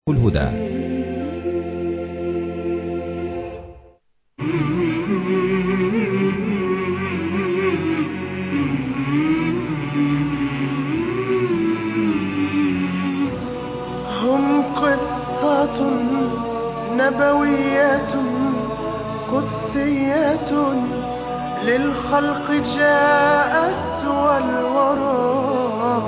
الهدى هم قصة نبوية قدسية للخلق جاءت والورى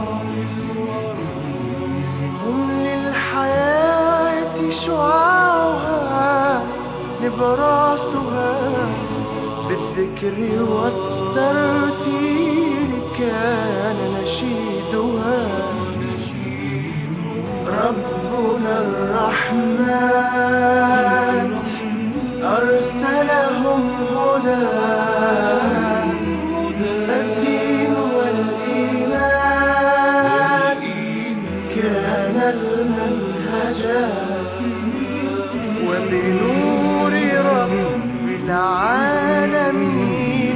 هم للحياة شعاعها نبراسها بالذكر والترتيل كان نشيدها ربنا الرحمن أرسلهم هدى فالدين والإيمان كان المنهجا وبنور رب العالمين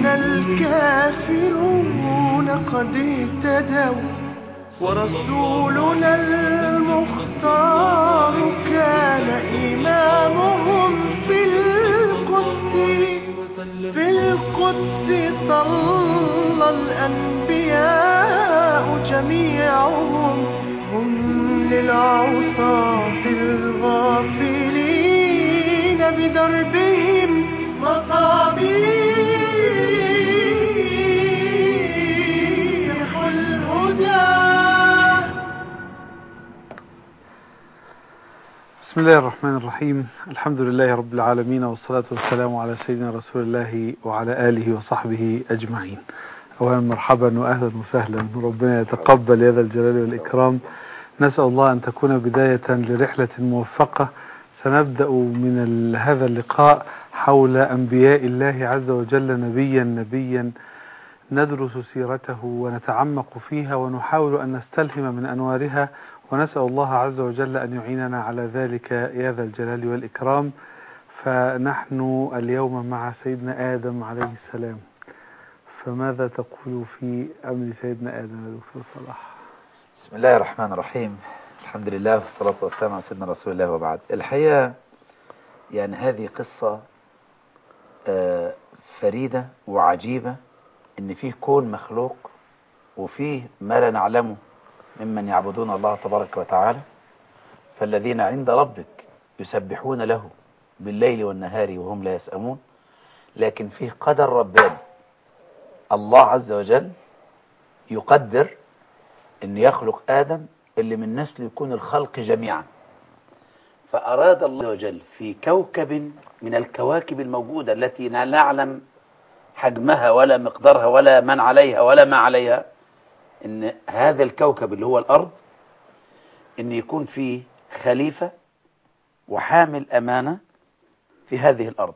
الكافرون قد اهتدوا ورسولنا المختار كان إمامهم في القدس في القدس صلى الأنبياء جميعهم هم للعصاة الغافلين بدربهم مصابيح الهدى بسم الله الرحمن الرحيم الحمد لله رب العالمين والصلاة والسلام على سيدنا رسول الله وعلى آله وصحبه أجمعين أولا مرحبا وأهلا وسهلا ربنا يتقبل يا ذا الجلال والإكرام نسأل الله أن تكون بداية لرحلة موفقة سنبدأ من ال- هذا اللقاء حول أنبياء الله عز وجل نبيا نبيا ندرس سيرته ونتعمق فيها ونحاول أن نستلهم من أنوارها ونسأل الله عز وجل أن يعيننا على ذلك يا ذا الجلال والإكرام فنحن اليوم مع سيدنا آدم عليه السلام فماذا تقول في أمر سيدنا آدم يا دكتور صلاح بسم الله الرحمن الرحيم الحمد لله والصلاة والسلام على سيدنا رسول الله وبعد الحقيقة يعني هذه قصة آه، فريدة وعجيبة ان فيه كون مخلوق وفيه ما لا نعلمه ممن يعبدون الله تبارك وتعالى فالذين عند ربك يسبحون له بالليل والنهار وهم لا يسأمون لكن فيه قدر رباني الله عز وجل يقدر ان يخلق ادم اللي من نسله يكون الخلق جميعا فاراد الله عز وجل في كوكب من الكواكب الموجوده التي لا نعلم حجمها ولا مقدارها ولا من عليها ولا ما عليها ان هذا الكوكب اللي هو الارض ان يكون فيه خليفه وحامل امانه في هذه الارض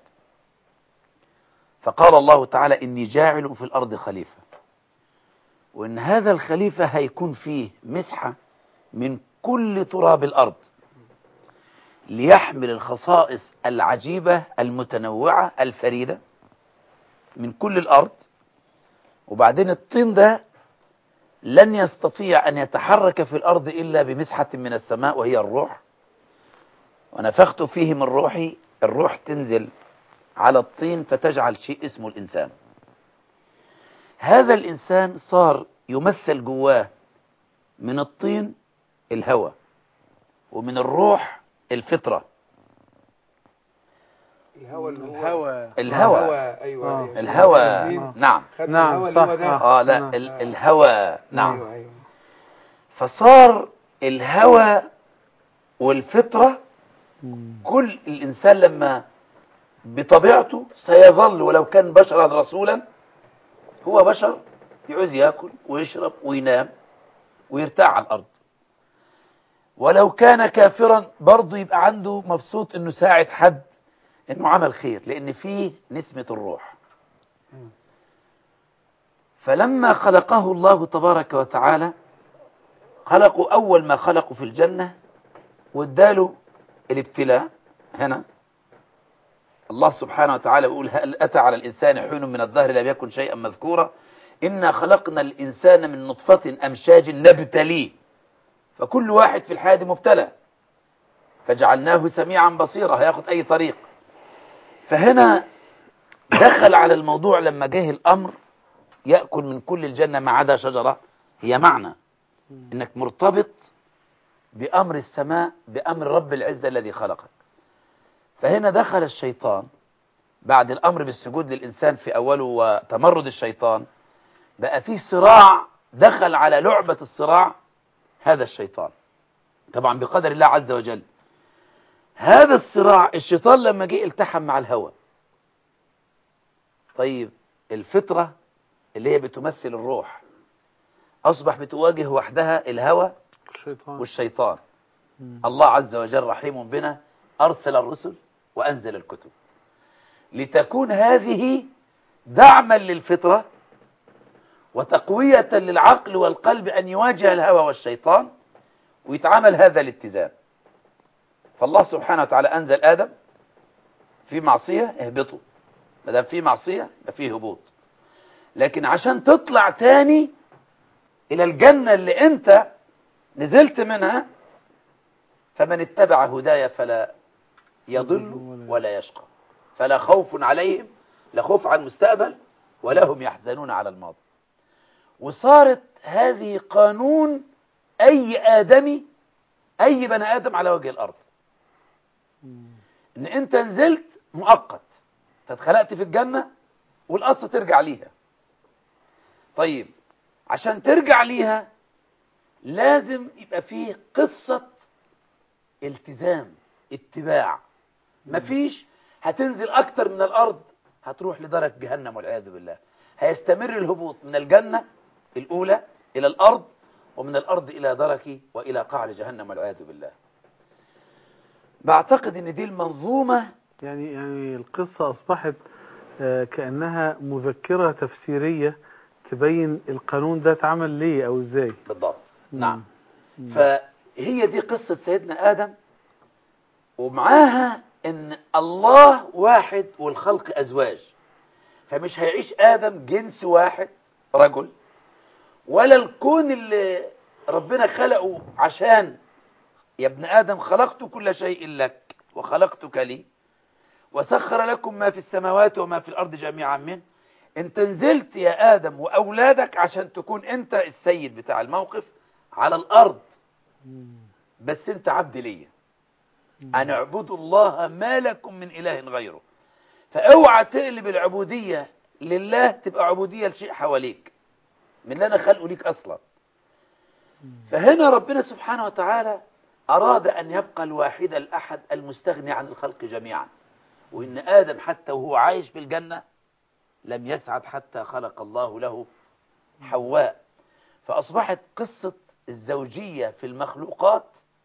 فقال الله تعالى اني جاعل في الارض خليفه وان هذا الخليفة هيكون فيه مسحة من كل تراب الارض ليحمل الخصائص العجيبة المتنوعة الفريدة من كل الارض وبعدين الطين ده لن يستطيع ان يتحرك في الارض الا بمسحة من السماء وهي الروح ونفخت فيه من روحي الروح تنزل على الطين فتجعل شيء اسمه الانسان هذا الإنسان صار يمثل جواه من الطين الهوى ومن الروح الفطرة الهوى اللي هو الهوى الهوى ايوه آه. أيوة. الهوى فاهمين؟ نعم خدنا نعم، الهوى صح، اللي هو ده. آه. اه لا نعم. ال- الهوى نعم ايوه ايوه فصار الهوى والفطرة مم. كل الإنسان لما بطبيعته سيظل ولو كان بشرا رسولا هو بشر يعوز ياكل ويشرب وينام ويرتاح على الأرض ولو كان كافرا برضه يبقى عنده مبسوط انه ساعد حد انه عمل خير لان فيه نسمة الروح فلما خلقه الله تبارك وتعالى خلقوا اول ما خلقوا في الجنة واداله الابتلاء هنا الله سبحانه وتعالى بيقول هل أتى على الإنسان حين من الظهر لم يكن شيئا مذكورا إنا خلقنا الإنسان من نطفة أمشاج نبتليه فكل واحد في الحياة دي مبتلى فجعلناه سميعا بصيرا هياخد أي طريق فهنا دخل على الموضوع لما جه الأمر يأكل من كل الجنة ما عدا شجرة هي معنى إنك مرتبط بأمر السماء بأمر رب العزة الذي خلقك فهنا دخل الشيطان بعد الأمر بالسجود للإنسان في أوله وتمرد الشيطان بقى في صراع دخل على لعبة الصراع هذا الشيطان طبعا بقدر الله عز وجل هذا الصراع الشيطان لما جه التحم مع الهوى طيب الفطرة اللي هي بتمثل الروح أصبح بتواجه وحدها الهوى الشيطان والشيطان مم. الله عز وجل رحيم بنا أرسل الرسل وأنزل الكتب لتكون هذه دعما للفطرة وتقوية للعقل والقلب أن يواجه الهوى والشيطان ويتعامل هذا الاتزان فالله سبحانه وتعالى أنزل آدم في معصية اهبطوا ما دام في معصية يبقى فيه هبوط لكن عشان تطلع تاني إلى الجنة اللي أنت نزلت منها فمن اتبع هدايا فلا يضل ولا يشقى فلا خوف عليهم لا خوف على المستقبل ولا هم يحزنون على الماضي وصارت هذه قانون أي آدمي أي بني آدم على وجه الأرض إن أنت نزلت مؤقت أنت اتخلقت في الجنة والأصل ترجع ليها طيب عشان ترجع ليها لازم يبقى فيه قصة التزام اتباع مفيش هتنزل أكتر من الأرض هتروح لدرك جهنم والعياذ بالله هيستمر الهبوط من الجنة الأولى إلى الأرض ومن الأرض إلى درك وإلى قعر جهنم والعياذ بالله بعتقد ان دي المنظومة يعني يعني القصة أصبحت آه، كأنها مذكرة تفسيرية تبين القانون ده اتعمل ليه أو إزاي بالضبط مم. نعم مم. فهي دي قصة سيدنا آدم ومعاها ان الله واحد والخلق أزواج فمش هيعيش آدم جنس واحد رجل ولا الكون اللي ربنا خلقه عشان يا ابن آدم خلقت كل شيء لك وخلقتك لي وسخر لكم ما في السماوات وما في الأرض جميعا منه انت نزلت يا آدم وأولادك عشان تكون انت السيد بتاع الموقف على الأرض مم. بس انت عبد ليا أن اعبدوا الله ما لكم من إله غيره فاوعى تقلب العبودية لله تبقى عبودية لشيء حواليك من اللي أنا خلقه ليك أصلا فهنا ربنا سبحانه وتعالى أراد أن يبقى الواحد الأحد المستغني عن الخلق جميعا وإن آدم حتى وهو عايش في الجنة لم يسعد حتى خلق الله له حواء فأصبحت قصة الزوجية في المخلوقات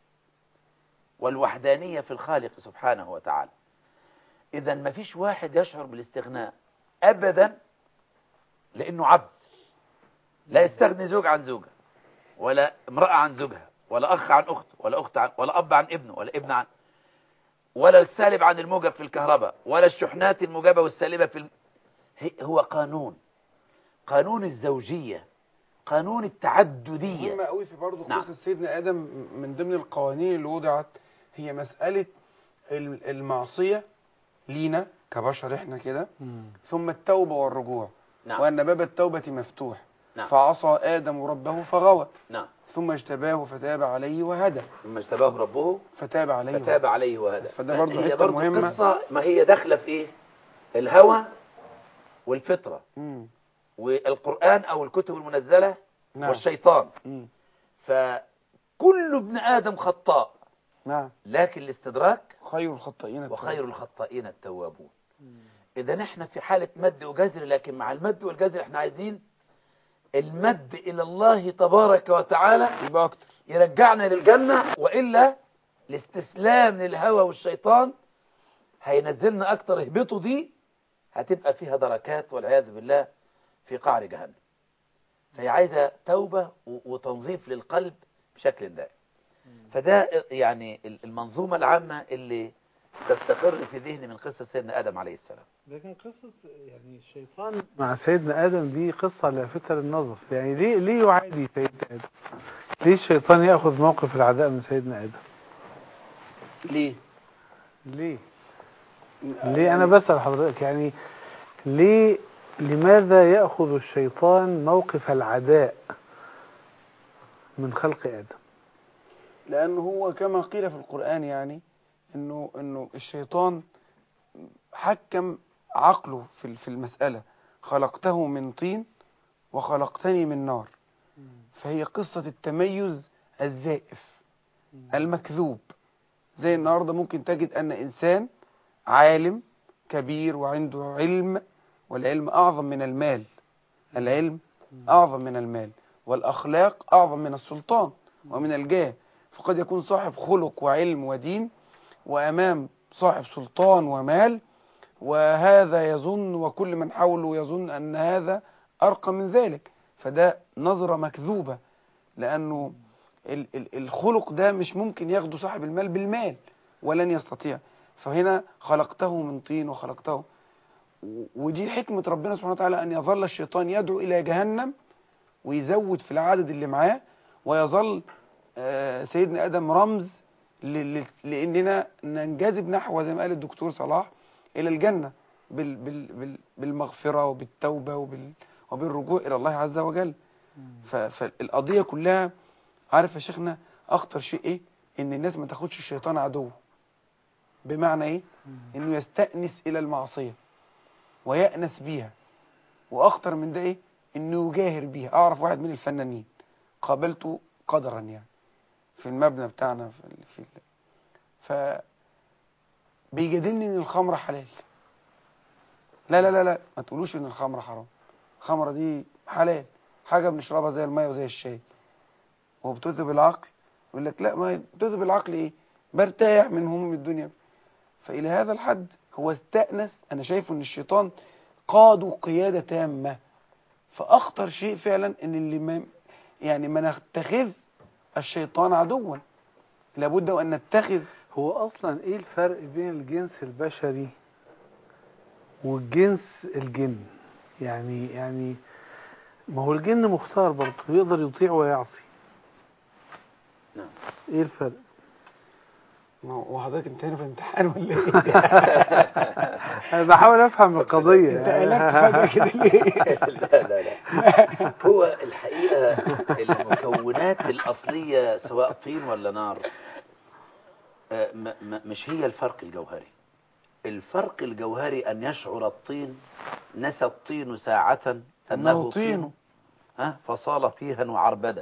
والوحدانية في الخالق سبحانه وتعالى إذا ما فيش واحد يشعر بالاستغناء أبدا لأنه عبد لا يستغني زوج عن زوجة ولا امرأة عن زوجها ولا أخ عن أخته ولا أخت عن ولا أب عن ابنه ولا ابن عن ولا السالب عن الموجب في الكهرباء ولا الشحنات الموجبة والسالبة في الم... هي- هو قانون قانون الزوجية قانون التعددية مهمة قوي في برضه نعم. قصة سيدنا آدم من ضمن القوانين اللي وضعت هي مسألة ال- المعصية لينا كبشر احنا كده مم. ثم التوبة والرجوع نعم وأن باب التوبة مفتوح نعم. فعصى آدم ربه فغوى نعم ثم اجتباه فتاب عليه وهدى ثم اجتباه ربه فتاب عليه فتاب عليه وهدى فده برضو هي حتة برضو مهمة. قصة ما هي داخلة في ايه الهوى والفطرة مم. والقرآن أو الكتب المنزلة نعم والشيطان مم. فكل ابن آدم خطاء نعم لكن الاستدراك خير الخطائين التوبة. وخير الخطائين التوابون إذا احنا في حالة مد وجزر لكن مع المد والجزر احنا عايزين المد إلى الله تبارك وتعالى يبقى أكتر يرجعنا للجنة وإلا الاستسلام للهوى والشيطان هينزلنا أكتر اهبطوا دي هتبقى فيها دركات والعياذ بالله في قعر جهنم فهي عايزة توبة و- وتنظيف للقلب بشكل دائم فده يعني المنظومة العامة اللي تستقر في ذهني من قصة سيدنا آدم عليه السلام لكن قصة يعني الشيطان مع سيدنا آدم دي قصة لافتة للنظر يعني ليه ليه يعادي سيدنا آدم؟ ليه الشيطان يأخذ موقف العداء من سيدنا آدم؟ ليه؟ ليه ليه انا بسأل حضرتك يعني ليه لماذا يأخذ الشيطان موقف العداء من خلق آدم لأنه هو كما قيل في القرآن يعني إنه إنه الشيطان حكم عقله في في المسألة خلقته من طين وخلقتني من نار فهي قصة التميز الزائف المكذوب زي النهارده ممكن تجد أن إنسان عالم كبير وعنده علم والعلم أعظم من المال العلم أعظم من المال والأخلاق أعظم من السلطان ومن الجاه فقد يكون صاحب خلق وعلم ودين وأمام صاحب سلطان ومال وهذا يظن وكل من حوله يظن أن هذا أرقى من ذلك فده نظرة مكذوبة لأنه ال- ال- الخلق ده مش ممكن ياخده صاحب المال بالمال ولن يستطيع فهنا خلقته من طين وخلقته و- ودي حكمة ربنا سبحانه وتعالى أن يظل الشيطان يدعو إلى جهنم ويزود في العدد اللي معاه ويظل آه، سيدنا آدم رمز ل- ل- لأننا ننجذب نحو زي ما قال الدكتور صلاح إلى الجنة بال بال بال بالمغفرة وبالتوبة وبال وبالرجوع إلى الله عز وجل ف- فالقضية كلها عارف يا شيخنا أخطر شيء إيه إن الناس ما تاخدش الشيطان عدو بمعنى إيه إنه يستأنس إلى المعصية ويأنس بيها وأخطر من ده إيه إنه يجاهر بيها أعرف واحد من الفنانين قابلته قدرا يعني في المبنى بتاعنا في ال- في ال- ف بيجادلني ان الخمره حلال لا لا لا لا ما تقولوش ان الخمره حرام الخمره دي حلال حاجه بنشربها زي الميه وزي الشاي وبتذهب العقل يقول لك لا ما بتذهب العقل ايه برتاح من هموم الدنيا فالى هذا الحد هو استأنس انا شايفه ان الشيطان قاده قياده تامه فاخطر شيء فعلا ان اللي ما يعني ما نتخذ الشيطان عدوا لابد وان نتخذ هو اصلا ايه الفرق بين الجنس البشري والجنس الجن يعني يعني ما هو الجن مختار برضه يقدر يطيع ويعصي نعم. ايه الفرق ما هو وحضرتك انت هنا في امتحان ولا ايه؟ انا بحاول افهم القضيه انت قلبت فجأة كده ليه؟ لا لا لا هو الحقيقة المكونات الأصلية سواء طين ولا نار آه، م- م- مش هي الفرق الجوهري الفرق الجوهري أن يشعر الطين نسى الطين ساعة أنه أنه طين. طين ها فصال تيها وعربدة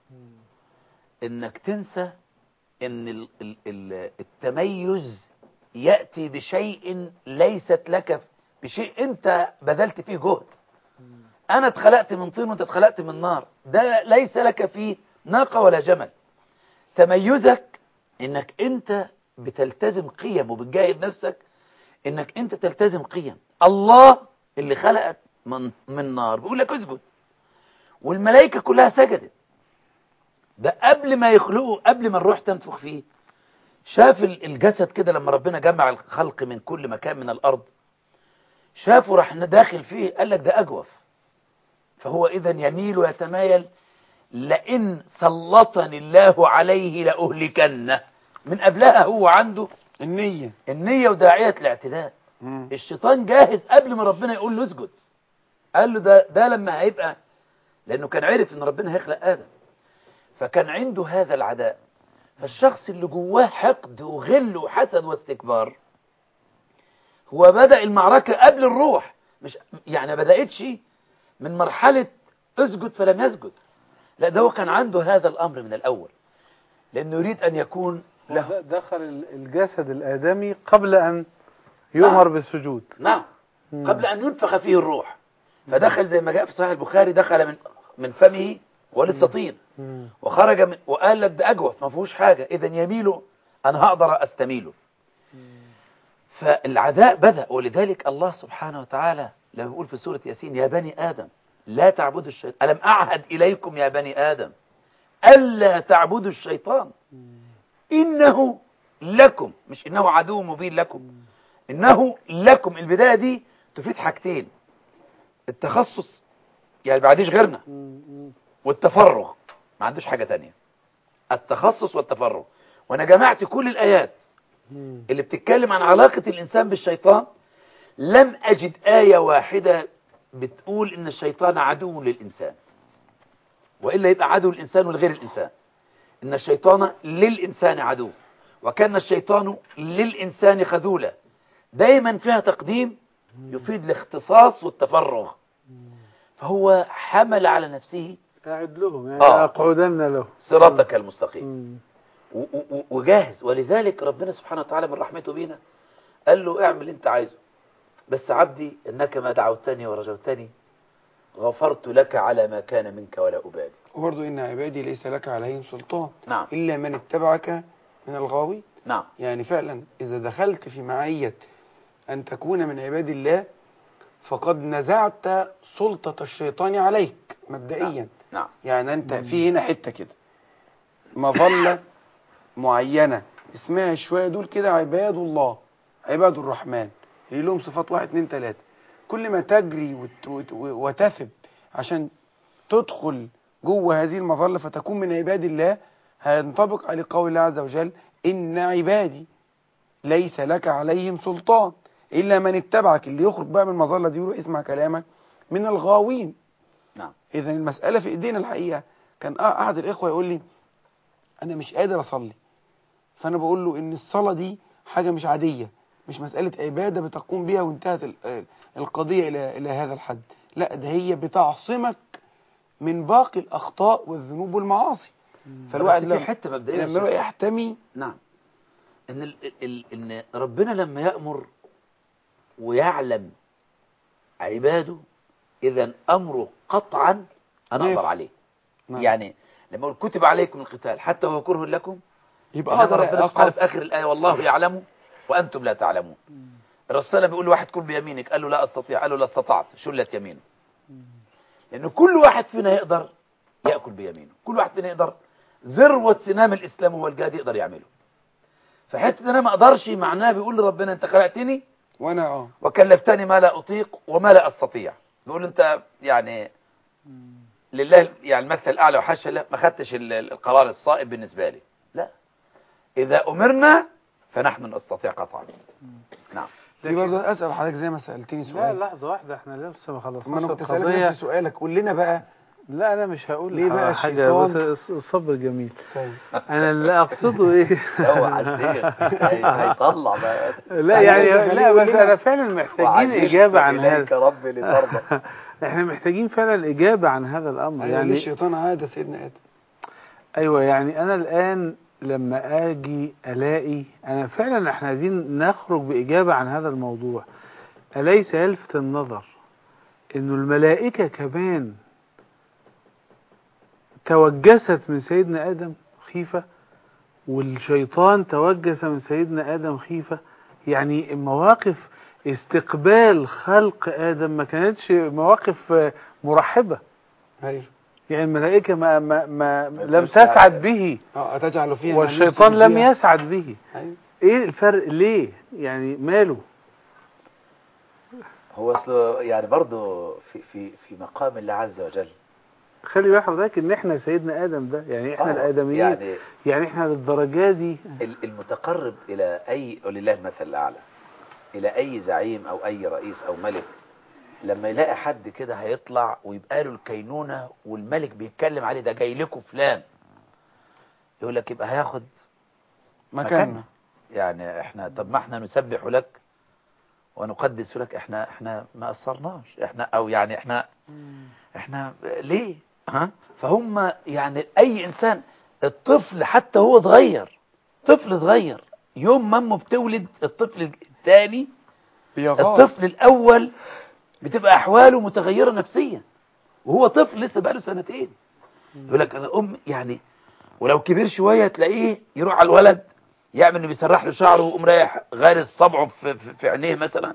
إنك تنسى إن ال- ال- ال- التميز يأتي بشيء ليست لك بشيء أنت بذلت فيه جهد أنا اتخلقت من طين وأنت اتخلقت من نار ده ليس لك فيه ناقة ولا جمل تميزك إنك أنت بتلتزم قيم وبتجاهد نفسك إنك أنت تلتزم قيم الله اللي خلقك من, من نار بيقول لك اسجد والملائكة كلها سجدت ده قبل ما يخلقه قبل ما الروح تنفخ فيه شاف ال- الجسد كده لما ربنا جمع الخلق من كل مكان من الأرض شافه راح داخل فيه قال لك ده أجوف فهو إذا يميل ويتمايل لئن سلطني الله عليه لأهلكنه من قبلها هو عنده النية النية وداعية الاعتداء مم. الشيطان جاهز قبل ما ربنا يقول له اسجد قال له ده ده لما هيبقى لانه كان عرف ان ربنا هيخلق ادم فكان عنده هذا العداء فالشخص اللي جواه حقد وغل وحسد واستكبار هو بدأ المعركة قبل الروح مش يعني ما بدأتش من مرحلة اسجد فلم يسجد لا ده هو كان عنده هذا الأمر من الأول لأنه يريد أن يكون له له دخل ال- الجسد الآدمي قبل أن يؤمر بالسجود نعم مم. قبل أن ينفخ فيه الروح فدخل زي ما جاء في صحيح البخاري دخل من من فمه ولسه طين مم. وخرج من وقال لك ده أجوف ما فيهوش حاجة إذا يميله أنا هقدر أستميله فالعداء بدأ ولذلك الله سبحانه وتعالى لما يقول في سورة ياسين يا بني آدم لا تعبدوا الشيطان ألم أعهد إليكم يا بني آدم ألا تعبدوا الشيطان إنه لكم مش إنه عدو مبين لكم إنه لكم البداية دي تفيد حاجتين التخصص يعني ما عنديش غيرنا مم. والتفرغ ما عندوش حاجة تانية التخصص والتفرغ وانا جمعت كل الآيات اللي بتتكلم عن علاقة الإنسان بالشيطان لم أجد آية واحدة بتقول إن الشيطان عدو للإنسان وإلا يبقى عدو الإنسان ولغير الإنسان إن الشيطان للإنسان عدو وكان الشيطان للإنسان خذولا دايما فيها تقديم يفيد الاختصاص والتفرغ فهو حمل على نفسه قاعد لهم يعني آه. أقعدن له صراطك المستقيم مم. و- و- وجاهز ولذلك ربنا سبحانه وتعالى من رحمته بينا قال له اعمل اللي انت عايزه بس عبدي انك ما دعوتني ورجوتني غفرت لك على ما كان منك ولا ابالي وبرضه إن عبادي ليس لك عليهم سلطان نعم إلا من اتبعك من الغاوي نعم يعني فعلا إذا دخلت في معية أن تكون من عباد الله فقد نزعت سلطة الشيطان عليك مبدئيا نعم يعني أنت في هنا حتة كده مظلة معينة اسمها شوية دول كده عباد الله عباد الرحمن اللي لهم صفات واحد اتنين تلاتة كل ما تجري وت- وت- وتثب عشان تدخل جوه هذه المظلة فتكون من عباد الله هينطبق على قول الله عز وجل إن عبادي ليس لك عليهم سلطان إلا من اتبعك اللي يخرج بقى من المظلة دي يقول اسمع كلامك من الغاوين نعم إذا المسألة في إيدينا الحقيقة كان أ- أحد الإخوة يقول لي أنا مش قادر أصلي فأنا بقول له إن الصلاة دي حاجة مش عادية مش مسألة عبادة بتقوم بيها وانتهت ال- ال- القضية إلى إلى هذا الحد لا ده هي بتعصمك من باقي الأخطاء والذنوب والمعاصي فالواحد بس في لما حته مبدئيه لما يبقى يحتمي نعم ان ال ال ان ربنا لما يأمر ويعلم عباده اذا امره قطعا انا نعم. اقدر عليه نعم. يعني لما يقول كتب عليكم القتال حتى وهو كره لكم يبقى إنما أقدر ربنا سبحانه أقف في اخر الايه والله يعلم وانتم لا تعلمون الرسول لما بيقول لواحد كل بيمينك قال له لا استطيع قال له لا استطعت شلت يمينه لان كل واحد فينا يقدر ياكل بيمينه كل واحد فينا يقدر ذروه سنام الاسلام هو الجهاد يقدر يعمله فحته ان انا ما اقدرش معناه بيقول لربنا انت خلقتني وأنا أه وكلفتني ما لا اطيق وما لا استطيع بيقول انت يعني لله يعني المثل الاعلى وحاشا لا ما خدتش ال- ال- القرار الصائب بالنسبه لي لا اذا امرنا فنحن نستطيع قطعا نعم في برضه أسأل حضرتك زي ما سألتني لا سؤال لحظة واحدة احنا لسه ما خلصناش ما أنا كنت سألك القضية نفس سؤالك قول لنا بقى لا أنا مش هقول ليه بقى حاجة الشيطان؟ بس الص- الصبر جميل طيب أنا اللي أقصده إيه اوعى الشيخ هي- هيطلع بقى لا أنا عايز يعني لا أخليه بس يقول لنا. أنا فعلا محتاجين وعجلت إجابة عن إليك هذا ربي لترضى احنا محتاجين فعلا إجابة عن هذا الأمر أيوة ليه يعني الشيطان عاد يا سيدنا آدم ايوه يعني انا الان لما اجي الاقي انا فعلا احنا عايزين نخرج باجابه عن هذا الموضوع اليس يلفت النظر انه الملائكه كمان توجست من سيدنا ادم خيفه والشيطان توجس من سيدنا ادم خيفه يعني مواقف استقبال خلق ادم ما كانتش مواقف آه، مرحبه أيوه يعني الملائكه ما ما, ما ما لم يبقاش تسعد به اه أتجعل فيها من والشيطان يفسد لم فيها؟ يسعد به أيوه ايه الفرق ليه يعني ماله هو اصل يعني برضه في في في مقام الله عز وجل خلي بالك حضرتك ان احنا سيدنا ادم ده يعني احنا آه، الادميين يعني, يعني يعني احنا للدرجه دي ال- المتقرب الى اي ولله المثل الاعلى الى اي زعيم او اي رئيس او ملك لما يلاقي حد كده هيطلع ويبقى له الكينونه والملك بيتكلم عليه ده جاي لكم فلان يقول لك يبقى هياخد مكاننا يعني احنا طب ما احنا نسبح لك ونقدس لك احنا احنا ما قصرناش احنا او يعني احنا احنا ليه ها فهم يعني اي انسان الطفل حتى هو صغير طفل صغير يوم ما امه بتولد الطفل الثاني بيغار الطفل الاول بتبقى احواله متغيره نفسيا وهو طفل لسه بقاله سنتين يقول لك انا ام يعني ولو كبر شويه تلاقيه يروح على الولد يعمل انه بيسرح له شعره ويقوم رايح غارس صبعه في, في, في عينيه مثلا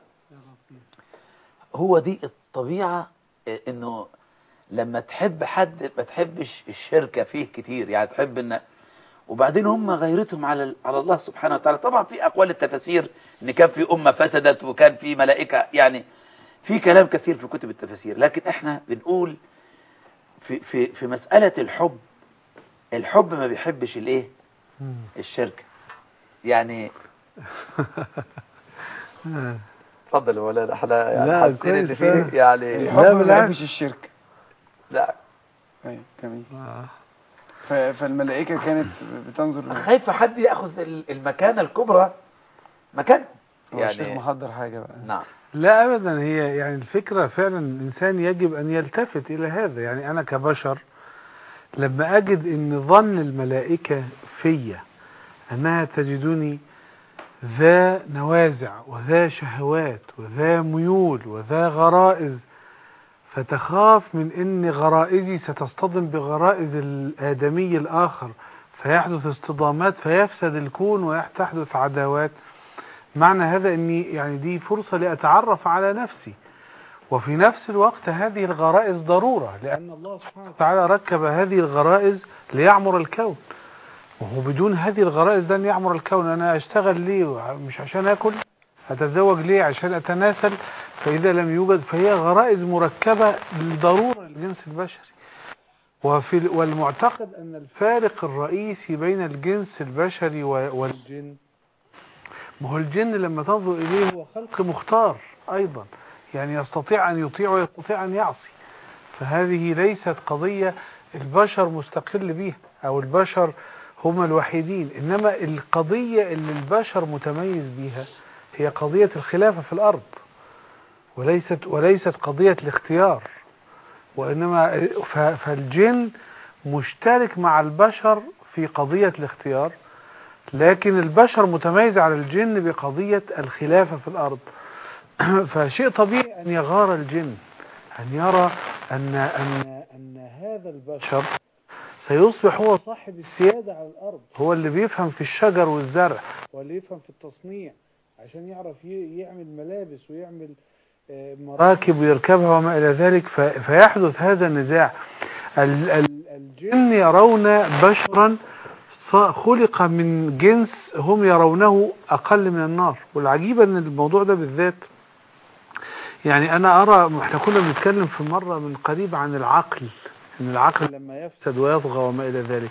هو دي الطبيعه إيه، انه لما تحب حد ما تحبش الشركه فيه كتير يعني تحب ان وبعدين هم غيرتهم على على الله سبحانه وتعالى طبعا في اقوال التفاسير ان كان في امه فسدت وكان في ملائكه يعني في كلام كثير في كتب التفاسير لكن احنا بنقول في في في مساله الحب الحب ما بيحبش الايه الشركه يعني آه. اتفضل يا مولانا احنا يعني لا، حاسين ان كويس، فيه آه. يعني الحب لا، ما بالعكس. بيحبش الشرك لا ايوه جميل آه. ف- فالملائكة كانت بتنظر خايف حد ياخذ ال- المكانه الكبرى مكان هو الشيخ يعني محضر حاجة بقى نعم لا ابدا هي يعني الفكره فعلا الانسان يجب ان يلتفت الى هذا يعني انا كبشر لما اجد ان ظن الملائكه فيا انها تجدني ذا نوازع وذا شهوات وذا ميول وذا غرائز فتخاف من ان غرائزي ستصطدم بغرائز الادمي الاخر فيحدث اصطدامات فيفسد الكون وتحدث عداوات معنى هذا اني يعني دي فرصة لأتعرف على نفسي وفي نفس الوقت هذه الغرائز ضرورة لأن الله سبحانه وتعالى ركب هذه الغرائز ليعمر الكون وهو بدون هذه الغرائز لن يعمر الكون أنا أشتغل ليه مش عشان أكل أتزوج ليه عشان أتناسل فإذا لم يوجد فهي غرائز مركبة ضرورة للجنس البشري وفي ال- والمعتقد أن الفارق الرئيسي بين الجنس البشري و- والجن ما هو الجن لما تنظر إليه هو خلق مختار أيضا يعني يستطيع أن يطيع ويستطيع أن يعصي فهذه ليست قضية البشر مستقل بيها أو البشر هم الوحيدين إنما القضية اللي البشر متميز بيها هي قضية الخلافة في الأرض وليست وليست قضية الاختيار وإنما ف- فالجن مشترك مع البشر في قضية الاختيار لكن البشر متميز على الجن بقضية الخلافة في الأرض فشيء طبيعي أن يغار الجن أن يرى أن, أن, أن هذا البشر سيصبح هو صاحب السيادة على الأرض هو اللي بيفهم في الشجر والزرع هو اللي يفهم في التصنيع عشان يعرف ي- يعمل ملابس ويعمل آه، مراكب ويركبها وما إلى ذلك ف- فيحدث هذا النزاع ال- ال- الجن يرون بشرا ص- خلق من جنس هم يرونه أقل من النار والعجيب أن الموضوع ده بالذات يعني أنا أرى احنا كنا بنتكلم في مرة من قريب عن العقل أن العقل لما يفسد ويطغى وما إلى ذلك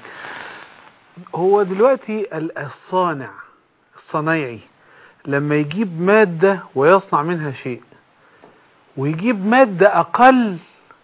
هو دلوقتي ال- الصانع الصنايعي لما يجيب مادة ويصنع منها شيء ويجيب مادة أقل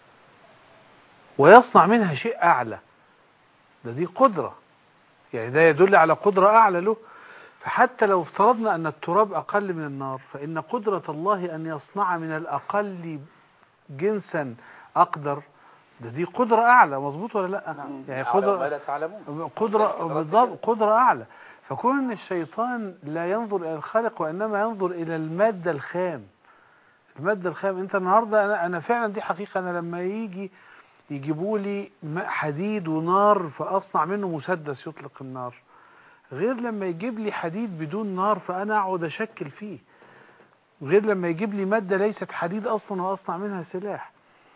ويصنع منها شيء أعلى ده دي قدرة يعني ده يدل على قدرة أعلى له فحتى لو افترضنا أن التراب أقل من النار فإن قدرة الله أن يصنع من الأقل جنسا أقدر ده دي قدرة أعلى مظبوط ولا لا يعني قدرة لا تعلمون قدرة بالضبط قدرة أعلى فكون أن الشيطان لا ينظر إلى الخالق وإنما ينظر إلى المادة الخام المادة الخام أنت النهاردة أنا, أنا فعلا دي حقيقة أنا لما يجي يجيبوا لي ماء حديد ونار فأصنع منه مسدس يطلق النار غير لما يجيب لي حديد بدون نار فأنا أقعد أشكل فيه غير لما يجيب لي مادة ليست حديد أصلا وأصنع منها سلاح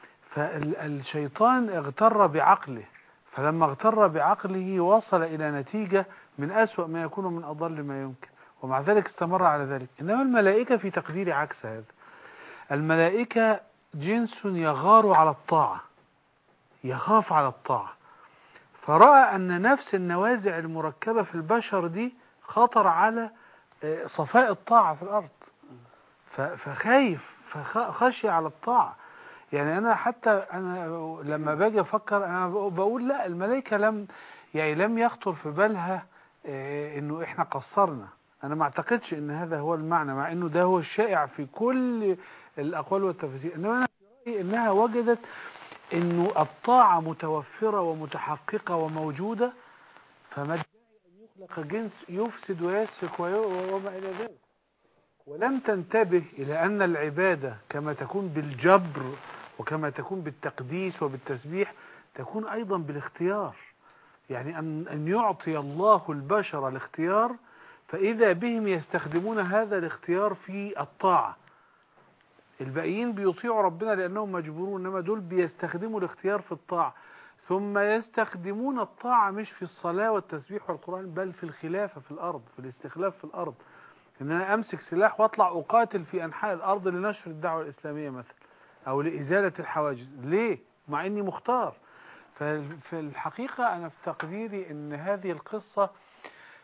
فالشيطان اغتر بعقله فلما اغتر بعقله وصل إلى نتيجة من أسوأ ما يكون من أضل ما يمكن ومع ذلك استمر على ذلك إنما الملائكة في تقدير عكس هذا الملائكة جنس يغار على الطاعة يخاف على الطاعة فرأى أن نفس النوازع المركبة في البشر دي خطر على آه، صفاء الطاعة في الأرض ف- فخايف فخشي على الطاعة يعني أنا حتى أنا لما باجي أفكر أنا بقول لا الملائكة لم يعني لم يخطر في بالها آه، إنه إحنا قصرنا أنا ما أعتقدش إن هذا هو المعنى مع إنه ده هو الشائع في كل الأقوال والتفاسير إنما أنا في رأيي إنها وجدت إنه الطاعة متوفرة ومتحققة وموجودة فما الداعي أن يخلق جنس يفسد ويسفك وي- وما إلى ذلك ولم تنتبه إلى أن العبادة كما تكون بالجبر وكما تكون بالتقديس وبالتسبيح تكون أيضا بالاختيار يعني أن, أن يعطي الله البشر الاختيار فإذا بهم يستخدمون هذا الاختيار في الطاعة الباقيين بيطيعوا ربنا لأنهم مجبورون إنما دول بيستخدموا الاختيار في الطاعة ثم يستخدمون الطاعة مش في الصلاة والتسبيح والقرآن بل في الخلافة في الأرض في الاستخلاف في الأرض إن أنا أمسك سلاح وأطلع أقاتل في أنحاء الأرض لنشر الدعوة الإسلامية مثلا أو لإزالة الحواجز ليه؟ مع إني مختار ففي الحقيقة أنا في تقديري أن هذه القصة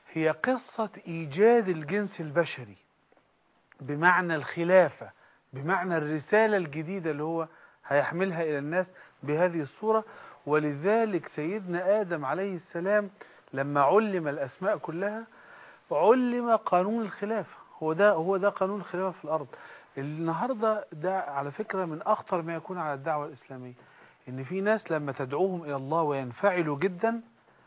هي قصة إيجاد الجنس البشري بمعنى الخلافة بمعنى الرسالة الجديدة اللي هو هيحملها إلى الناس بهذه الصورة ولذلك سيدنا آدم عليه السلام لما علم الأسماء كلها علم قانون الخلافة هو ده هو ده قانون الخلافة في الأرض النهاردة ده على فكرة من أخطر ما يكون على الدعوة الإسلامية إن في ناس لما تدعوهم إلى الله وينفعلوا جدا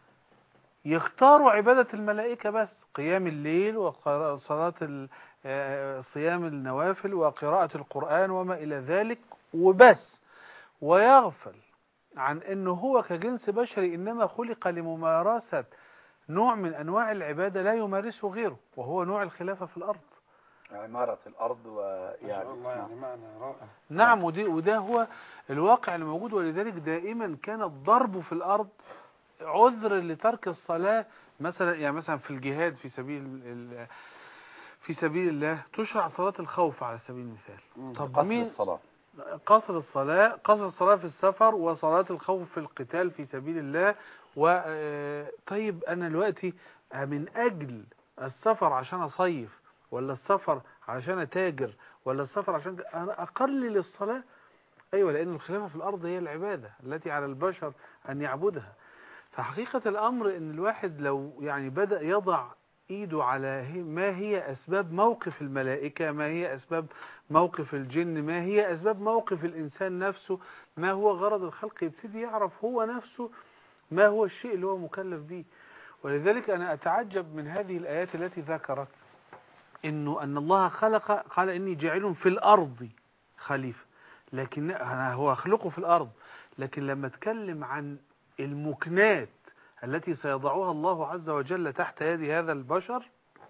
يختاروا عبادة الملائكة بس قيام الليل وصلاة ال- آه، صيام النوافل وقراءة القرآن وما إلى ذلك وبس ويغفل عن أنه هو كجنس بشري إنما خلق لممارسة نوع من أنواع العبادة لا يمارسه غيره وهو نوع الخلافة في الأرض عمارة الأرض ما شاء ويعني الله يعني معنى رائع نعم ودي وده هو الواقع الموجود ولذلك دائما كان الضرب في الأرض عذر لترك الصلاة مثلا يعني مثلا في الجهاد في سبيل ال- في سبيل الله تشرع صلاة الخوف على سبيل المثال مم. طب قصر مين الصلاة قصر الصلاة قصر الصلاة في السفر وصلاة الخوف في القتال في سبيل الله و آه، طيب أنا دلوقتي من أجل السفر عشان أصيف ولا السفر عشان أتاجر ولا السفر عشان أنا أقلل الصلاة أيوة لأن الخلافة في الأرض هي العبادة التي على البشر أن يعبدها فحقيقة الأمر أن الواحد لو يعني بدأ يضع إيده على هي- ما هي أسباب موقف الملائكة ما هي أسباب موقف الجن ما هي أسباب موقف الإنسان نفسه ما هو غرض الخلق يبتدي يعرف هو نفسه ما هو الشيء اللي هو مكلف به ولذلك أنا أتعجب من هذه الآيات التي ذكرت إنه أن الله خلق قال إني جاعل في الأرض خليفة لكن أنا هو أخلقه في الأرض لكن لما اتكلم عن المكنات التي سيضعها الله عز وجل تحت يد هذا البشر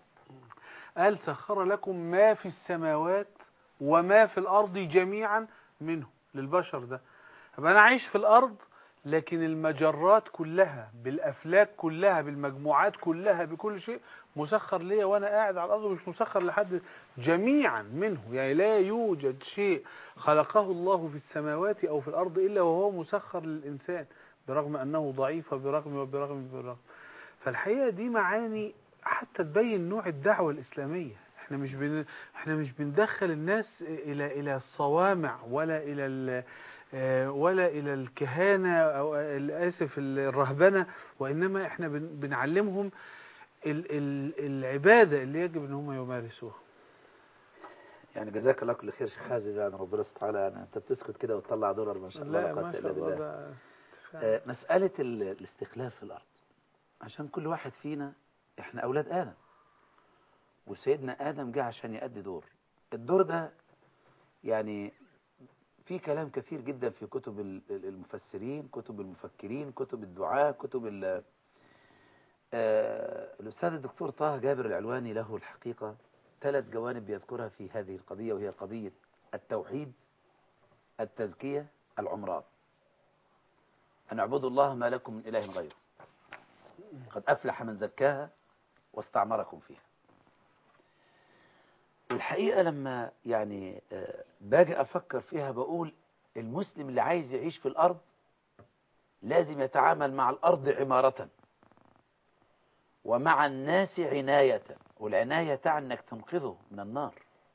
قال سخر لكم ما في السماوات وما في الأرض جميعا منه للبشر ده أبقى أنا عايش في الأرض لكن المجرات كلها بالأفلاك كلها بالمجموعات كلها بكل شيء مسخر ليا وأنا قاعد على الأرض مش مسخر لحد جميعا منه يعني لا يوجد شيء خلقه الله في السماوات أو في الأرض إلا وهو مسخر للإنسان برغم أنه ضعيف وبرغم وبرغم وبرغم فالحقيقة دي معاني حتى تبين نوع الدعوة الإسلامية احنا مش بن... احنا مش بندخل الناس الى الى الصوامع ولا الى ال... آه، ولا الى الكهانه او آه، اسف الرهبنه وانما احنا بن... بنعلمهم ال... ال... العباده اللي يجب ان هم يمارسوها يعني جزاك الله كل خير شيخ حازم يعني ربنا سبحانه وتعالى يعني انت بتسكت كده وتطلع دولار ما شاء الله لا لا قوة ما الا شاء الله بالله ده آه، مسألة ال- الاستخلاف في الأرض عشان كل واحد فينا احنا أولاد آدم وسيدنا آدم جه عشان يأدي دور الدور ده يعني في كلام كثير جدا في كتب ال- ال- المفسرين كتب المفكرين كتب الدعاة كتب ال- آه، الأستاذ الدكتور طه جابر العلواني له الحقيقة ثلاث جوانب يذكرها في هذه القضية وهي قضية التوحيد التزكية العمران أن اعبدوا الله ما لكم من إله غيره قد أفلح من زكاها واستعمركم فيها والحقيقة لما يعني آه، باجي أفكر فيها بقول المسلم اللي عايز يعيش في الأرض لازم يتعامل مع الأرض عمارة ومع الناس عناية والعناية تعني أنك تنقذه من النار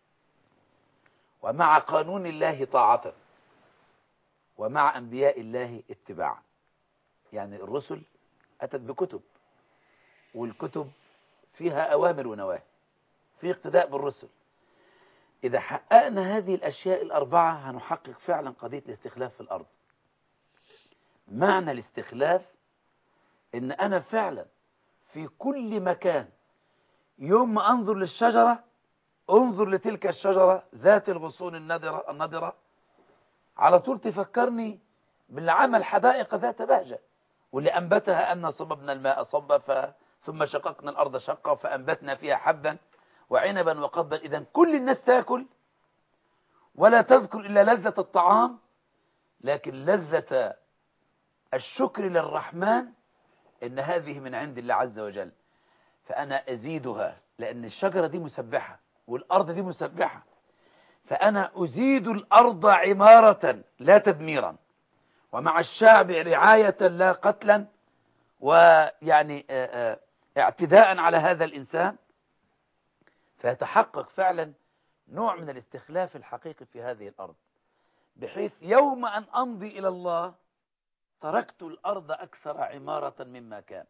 ومع قانون الله طاعة ومع أنبياء الله اتباعا يعني الرسل أتت بكتب والكتب فيها أوامر ونواهي في اقتداء بالرسل إذا حققنا هذه الأشياء الأربعة هنحقق فعلا قضية الاستخلاف في الأرض معنى الاستخلاف إن أنا فعلا في كل مكان يوم ما أنظر للشجرة انظر لتلك الشجرة ذات الغصون النضرة النضرة على طول تفكرني باللي عمل حدائق ذات بهجة واللي أنبتها أن صببنا الماء صبا ف... ثم شققنا الأرض شقا فأنبتنا فيها حبا وعنبا وقضبا إذا كل الناس تاكل ولا تذكر إلا لذة الطعام لكن لذة الشكر للرحمن إن هذه من عند الله عز وجل فأنا أزيدها لأن الشجرة دي مسبحة والأرض دي مسبحة فأنا أزيد الأرض عمارة لا تدميرا ومع الشعب رعاية لا قتلا ويعني آه، آه، اعتداء على هذا الإنسان فيتحقق فعلا نوع من الاستخلاف الحقيقي في هذه الأرض بحيث يوم أن أمضي إلى الله تركت الأرض أكثر عمارة مما كان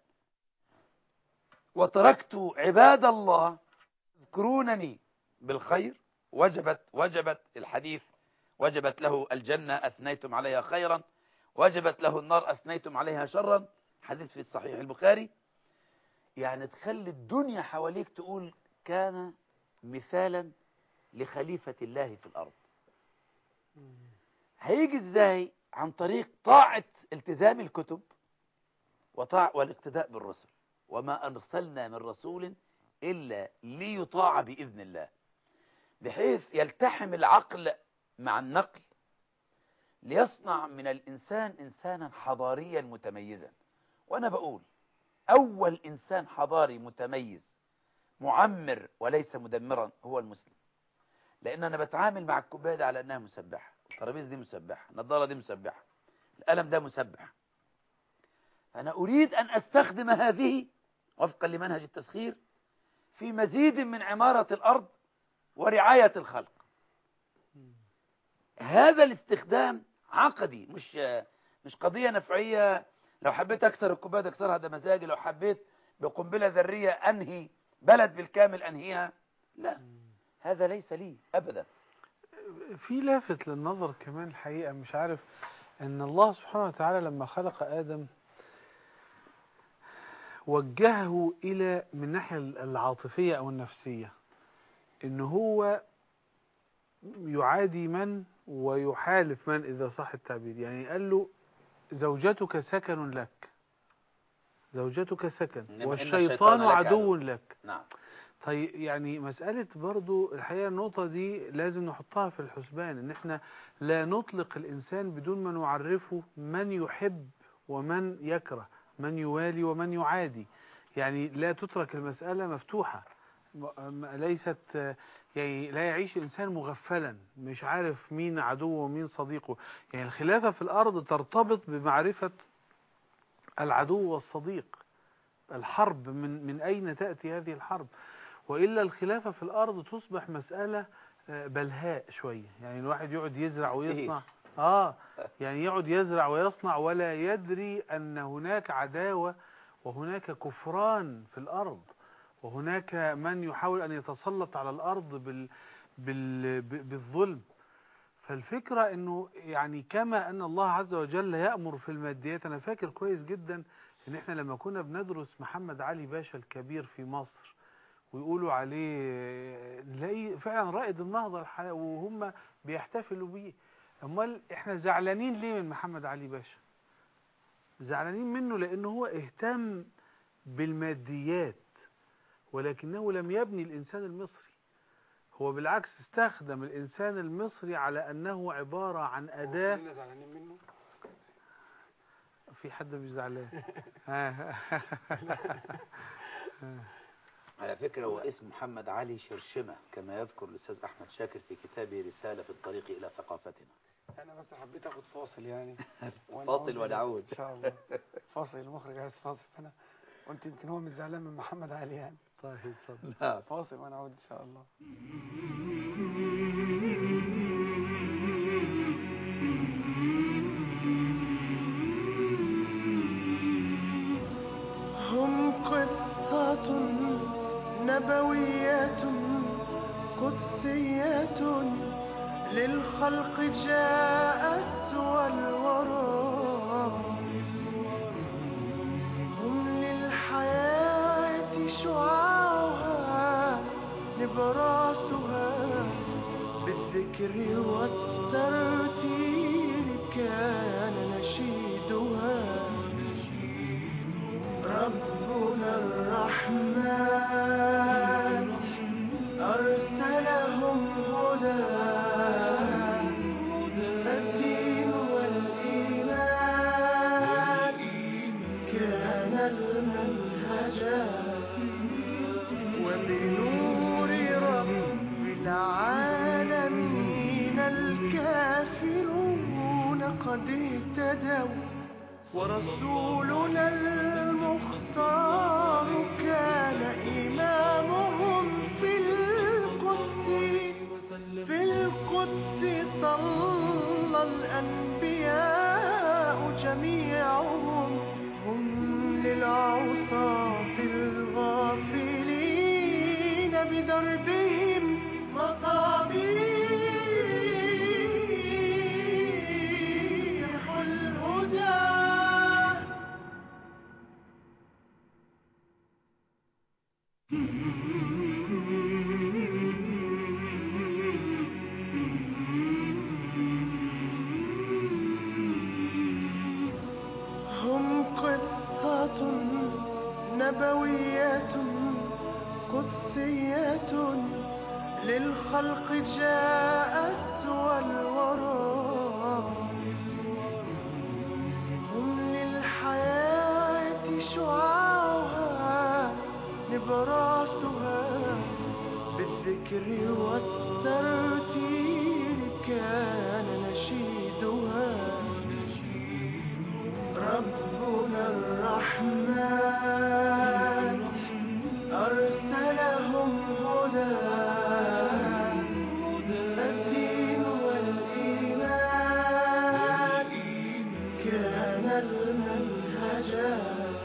وتركت عباد الله يذكرونني بالخير وجبت وجبت الحديث وجبت له الجنة أثنيتم عليها خيرا وجبت له النار أثنيتم عليها شرا حديث في الصحيح البخاري يعني تخلي الدنيا حواليك تقول كان مثالا لخليفة الله في الأرض هيجي ازاي عن طريق طاعة التزام الكتب وطاع والاقتداء بالرسل وما أرسلنا من رسول إلا ليطاع بإذن الله بحيث يلتحم العقل مع النقل ليصنع من الإنسان إنسانا حضاريا متميزا وأنا بقول أول إنسان حضاري متميز معمر وليس مدمرا هو المسلم لأن أنا بتعامل مع الكوباية دي على أنها مسبحة الترابيزة دي مسبحة النضارة دي مسبحة القلم ده مسبح فأنا أريد أن أستخدم هذه وفقا لمنهج التسخير في مزيد من عمارة الأرض ورعاية الخلق هذا الاستخدام عقدي مش مش قضية نفعية لو حبيت أكسر الكوباية أكسرها ده مزاجي لو حبيت بقنبلة ذرية أنهي بلد بالكامل أنهيها لا هذا ليس لي أبدا في لافت للنظر كمان الحقيقة مش عارف ان الله سبحانه وتعالى لما خلق آدم وجهه إلى من الناحية العاطفية أو النفسية إن هو يعادي من ويحالف من إذا صح التعبير يعني قال له زوجتك سكن لك زوجتك سكن إنما إن والشيطان الشيطان لك عدو عدو. لك نعم طيب يعني مسألة برضو الحقيقة النقطة دي لازم نحطها في الحسبان ان احنا لا نطلق الانسان بدون ما نعرفه من يحب ومن يكره من يوالي ومن يعادي يعني لا تترك المسألة مفتوحة م- م- ليست آه، يعني لا يعيش الإنسان مغفلا مش عارف مين عدوه ومين صديقه يعني الخلافة في الأرض ترتبط بمعرفة العدو والصديق الحرب من من أين تأتي هذه الحرب وإلا الخلافة في الأرض تصبح مسألة آه، بلهاء شوية يعني الواحد يقعد يزرع ويصنع آه يعني يقعد يزرع ويصنع ولا يدري أن هناك عداوة وهناك كفران في الأرض وهناك من يحاول أن يتسلط على الأرض بال بال ب- بالظلم فالفكرة أنه يعني كما أن الله عز وجل يأمر في الماديات أنا فاكر كويس جدا أن إحنا لما كنا بندرس محمد علي باشا الكبير في مصر ويقولوا عليه نلاقيه فعلا رائد النهضة الح- وهم بيحتفلوا بيه امال احنا زعلانين ليه من محمد علي باشا زعلانين منه لانه هو اهتم بالماديات ولكنه لم يبني الانسان المصري هو بالعكس استخدم الانسان المصري على انه عبارة عن اداة كلنا زعلانين منه في حد مش زعلان ها. على فكرة هو اسم محمد علي شرشمة كما يذكر الأستاذ أحمد شاكر في كتابه رسالة في الطريق إلى ثقافتنا انا بس حبيت اخد فاصل يعني فاصل ونعود. ان شاء الله فاصل المخرج عايز فاصل انا قلت يمكن هو مش زعلان من محمد علي يعني طيب اتفضل نعم فاصل ونعود ان شاء الله هم قصة نبوية قدسية للخلق جاءت والورى هم للحياة شعاعها نبراسها بالذكر والترتيل كان نشيدها ربنا الرحمن أرسلهم هدى فالدين والإيمان كان المنهجا وبنور رب العالمين الكافرون قد اهتدوا ورسولنا المختار كان بدربهم مصابيح الهدى هم قصة نبوية قدسية للخلق جاءت والورى هم للحياة شعاعها نبراسها بالذكر والترتيل كان نشيدها ربنا الرحمن أرسلهم هدى فالدين والإيمان كان المنهجا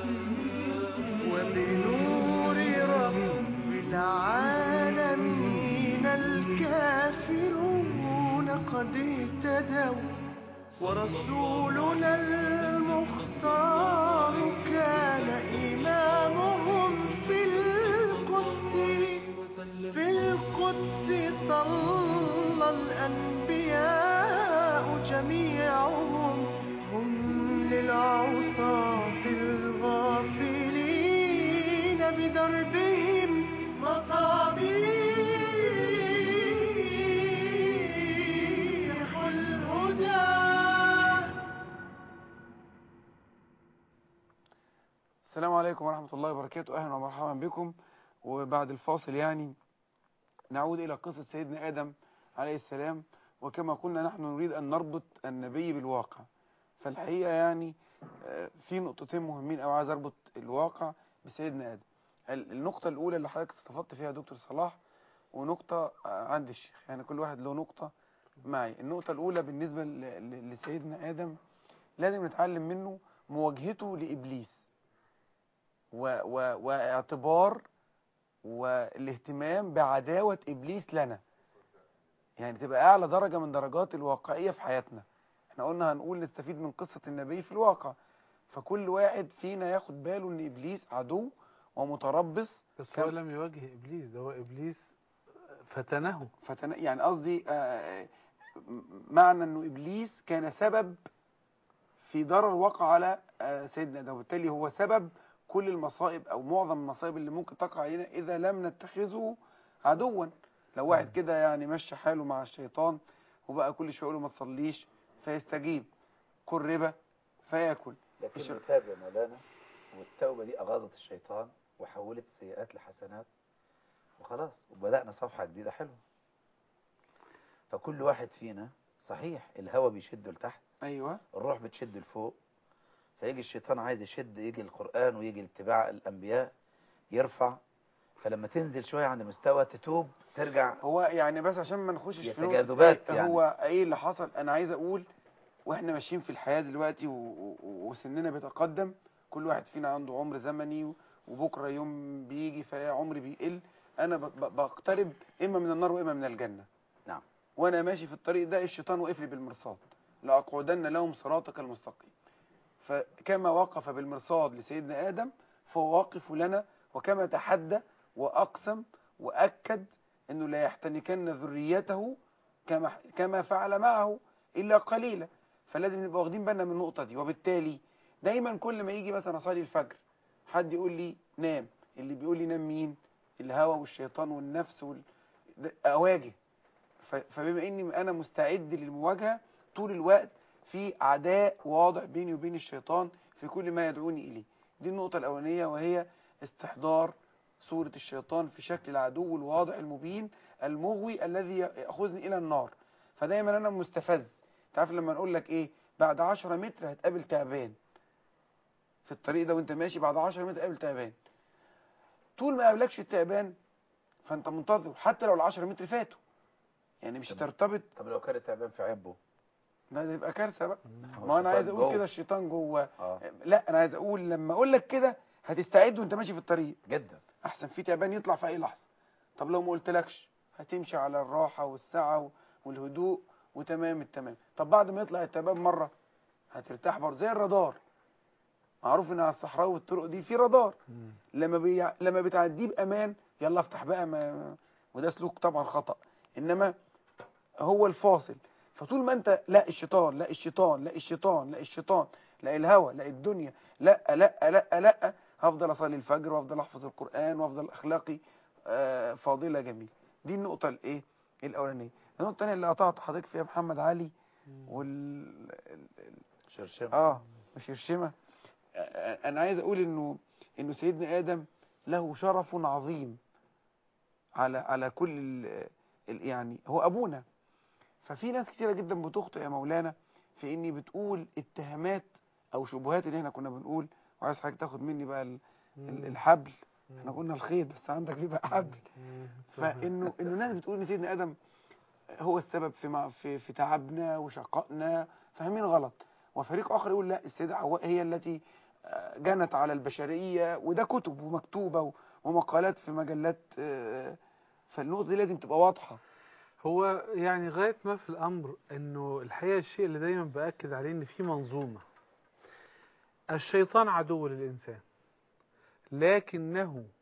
وبنور رب العالمين الكافرون قد اهتدوا ورسولنا المختار كان إمامهم في القدس في القدس صلى الأنبياء جميعهم هم للعصاة الغافلين بدربهم مصابيح الهدى السلام عليكم ورحمة الله وبركاته أهلا ومرحبا بكم وبعد الفاصل يعني نعود إلى قصة سيدنا آدم عليه السلام وكما قلنا نحن نريد أن نربط النبي بالواقع فالحقيقة يعني آه، في نقطتين مهمين أو عايز أربط الواقع بسيدنا آدم ال- النقطة الأولى اللي حضرتك استفدت فيها يا دكتور صلاح ونقطة آه، عند الشيخ يعني كل واحد له نقطة معي النقطة الأولى بالنسبة ل- ل- لسيدنا آدم لازم نتعلم منه مواجهته لإبليس و و واعتبار والاهتمام بعداوة إبليس لنا يعني تبقى أعلى درجة من درجات الواقعية في حياتنا احنا قلنا هنقول نستفيد من قصة النبي في الواقع فكل واحد فينا ياخد باله ان إبليس عدو ومتربص بس كم- هو لم يواجه إبليس ده هو إبليس فتنه فتن... يعني قصدي آه، م- معنى انه ابليس كان سبب في ضرر وقع على آه، سيدنا ادم وبالتالي هو سبب كل المصائب او معظم المصائب اللي ممكن تقع علينا اذا لم نتخذه عدوا لو واحد كده يعني مشى حاله مع الشيطان وبقى كل شويه يقول له ما تصليش فيستجيب كل ربا فياكل لكن الشر- تاب يا مولانا والتوبة دي أغاظت الشيطان وحولت السيئات لحسنات وخلاص وبدأنا صفحة جديدة حلوة فكل واحد فينا صحيح الهوى بيشده لتحت ايوه الروح بتشد لفوق فيجي الشيطان عايز يشد يجي القرآن ويجي اتباع الأنبياء يرفع فلما تنزل شوية عند مستوى تتوب ترجع هو يعني بس عشان ما نخشش هي في نقطة تجاذبات إيه يعني. هو ايه اللي حصل انا عايز اقول واحنا ماشيين في الحياة دلوقتي و- و- وسننا بيتقدم كل واحد فينا عنده عمر زمني و- وبكرة يوم بيجي فعمري بيقل انا ب- ب- بقترب اما من النار واما من الجنة نعم. وانا ماشي في الطريق ده الشيطان وقف لي بالمرصاد لاقعدن لهم صراطك المستقيم فكما وقف بالمرصاد لسيدنا ادم فهو واقف لنا وكما تحدى واقسم واكد انه لا يحتنكن ذريته كما كما فعل معه الا قليلا فلازم نبقى واخدين بالنا من النقطه دي وبالتالي دايما كل ما يجي مثلا اصلي الفجر حد يقول لي نام اللي بيقول لي نام مين الهوى والشيطان والنفس وال... ده اواجه ف... فبما اني انا مستعد للمواجهه طول الوقت في عداء واضح بيني وبين الشيطان في كل ما يدعوني اليه دي النقطه الاولانيه وهي استحضار صورة الشيطان في شكل العدو الواضح المبين المغوي الذي يأخذني إلى النار فدايما أنا مستفز تعرف لما نقول لك إيه بعد 10 متر هتقابل تعبان في الطريق ده وانت ماشي بعد 10 متر هتقابل تعبان طول ما قابلكش التعبان فانت منتظر حتى لو ال 10 متر فاتوا يعني مش تمام. ترتبط طب لو كان التعبان في عبه ده ده يبقى كارثه بقى هو ما انا عايز الشيطان اقول جوه. كده الشيطان جوه اه لا انا عايز اقول لما اقول لك كده هتستعد وانت ماشي في الطريق جدا احسن في تعبان يطلع في اي لحظه طب لو ما قلتلكش هتمشي على الراحة والسعة والهدوء وتمام التمام طب بعد ما يطلع التباب مرة هترتاح برضه زي الرادار معروف ان على الصحراء والطرق دي في رادار مم. لما بي... لما بتعديه بامان يلا افتح بقى ما... وده سلوك طبعا خطأ انما هو الفاصل فطول ما انت لا الشيطان لا الشيطان لا الشيطان لا الشيطان لا الهوى لا الدنيا لا لا لا لا هفضل اصلي الفجر وافضل احفظ القرآن وافضل اخلاقي آه، فاضلة جميل دي النقطة الايه الاولانية النقطة الثانية اللي قطعت حضرتك فيها محمد علي وال ال- ال- شرشمة اه مش يرشمة آه، انا عايز اقول انه انه سيدنا ادم له شرف عظيم على على كل ال ال يعني هو ابونا ففي ناس كتيرة جدا بتخطئ يا مولانا في اني بتقول اتهامات او شبهات اللي احنا كنا بنقول وعايز حضرتك تاخد مني بقى ال- ال- الحبل احنا قلنا الخيط بس عندك بيبقى حبل فانه انه ناس بتقول ان سيدنا ادم هو السبب في مع في, في تعبنا وشقائنا فاهمين غلط وفريق اخر يقول لا السيده حواء هي التي آه، جنت على البشريه وده كتب ومكتوبه و- ومقالات في مجلات آه، فالنقطه دي لازم تبقى واضحه هو يعني غاية ما في الأمر أنه الحقيقة الشيء اللي دايما بأكد عليه أن في منظومة الشيطان عدو للإنسان لكنه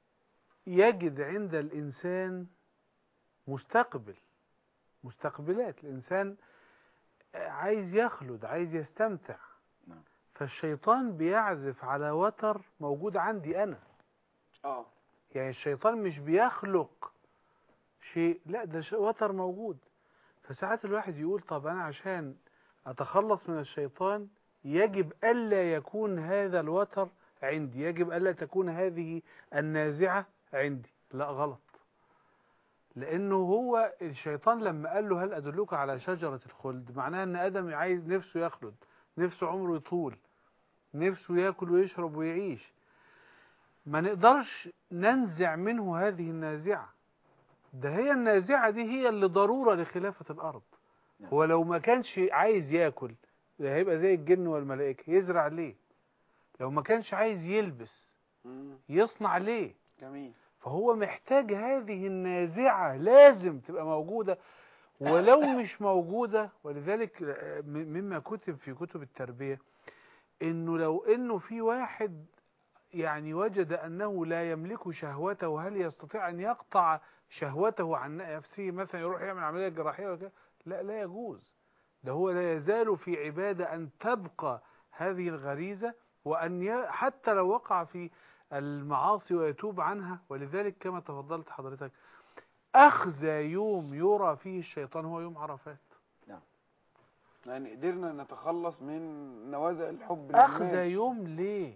يجد عند الإنسان مستقبل مستقبلات الإنسان عايز يخلد عايز يستمتع نعم. فالشيطان بيعزف على وتر موجود عندي أنا اه يعني الشيطان مش بيخلق شيء لا ده شيء وتر موجود فساعات الواحد يقول طب أنا عشان أتخلص من الشيطان يجب ألا يكون هذا الوتر عندي يجب ألا تكون هذه النازعة عندي لا غلط لأنه هو الشيطان لما قال له هل أدلك على شجرة الخلد معناها أن آدم عايز نفسه يخلد نفسه عمره يطول نفسه يأكل ويشرب ويعيش ما نقدرش ننزع منه هذه النازعة ده هي النازعة دي هي اللي ضرورة لخلافة الأرض نعم. هو لو ما كانش عايز يأكل ده هيبقى زي الجن والملائكة يزرع ليه لو ما كانش عايز يلبس مم. يصنع ليه جميل فهو محتاج هذه النازعة لازم تبقى موجودة ولو مش موجودة ولذلك آه، م- مما كتب في كتب التربية انه لو انه في واحد يعني وجد انه لا يملك شهوته هل يستطيع ان يقطع شهوته عن نفسه مثلا يروح يعمل عملية جراحية ولا كده؟ لا لا يجوز ده هو لا يزال في عبادة ان تبقى هذه الغريزة وان ي... حتى لو وقع في المعاصي ويتوب عنها ولذلك كما تفضلت حضرتك أخزى يوم يرى فيه الشيطان هو يوم عرفات يعني قدرنا نتخلص من نوازع الحب أخزى للمال. يوم ليه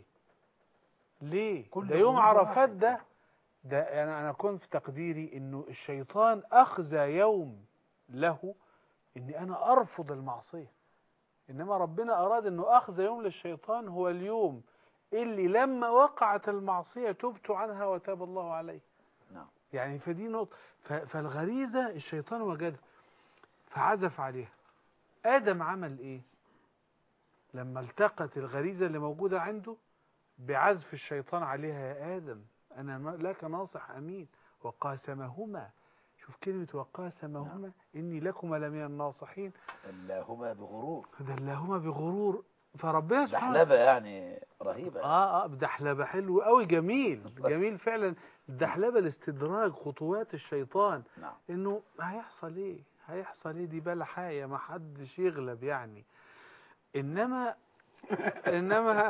ليه كل ده يوم يوم عرفات واحد. ده ده أنا أنا كنت في تقديري إنه الشيطان أخزى يوم له إني أنا أرفض المعصية إنما ربنا أراد إنه أخزى يوم للشيطان هو اليوم اللي لما وقعت المعصية تبت عنها وتاب الله عليه نعم يعني فدي نقطة ف- فالغريزة الشيطان وجدها فعزف عليها آدم عمل إيه لما التقت الغريزة اللي موجودة عنده بعزف الشيطان عليها يا آدم أنا ما- لك ناصح أمين وقاسمهما شوف كلمة وقاسمهما إني لكما لمن الناصحين اللهما بغرور دلاهما بغرور فربنا سبحانه دحلبة يعني رهيبة اه اه بدحلبه حلو قوي جميل جميل فعلا الدحلبه الاستدراج خطوات الشيطان نعم انه هيحصل ايه هيحصل ايه دي بلحايه ما حدش يغلب يعني انما انما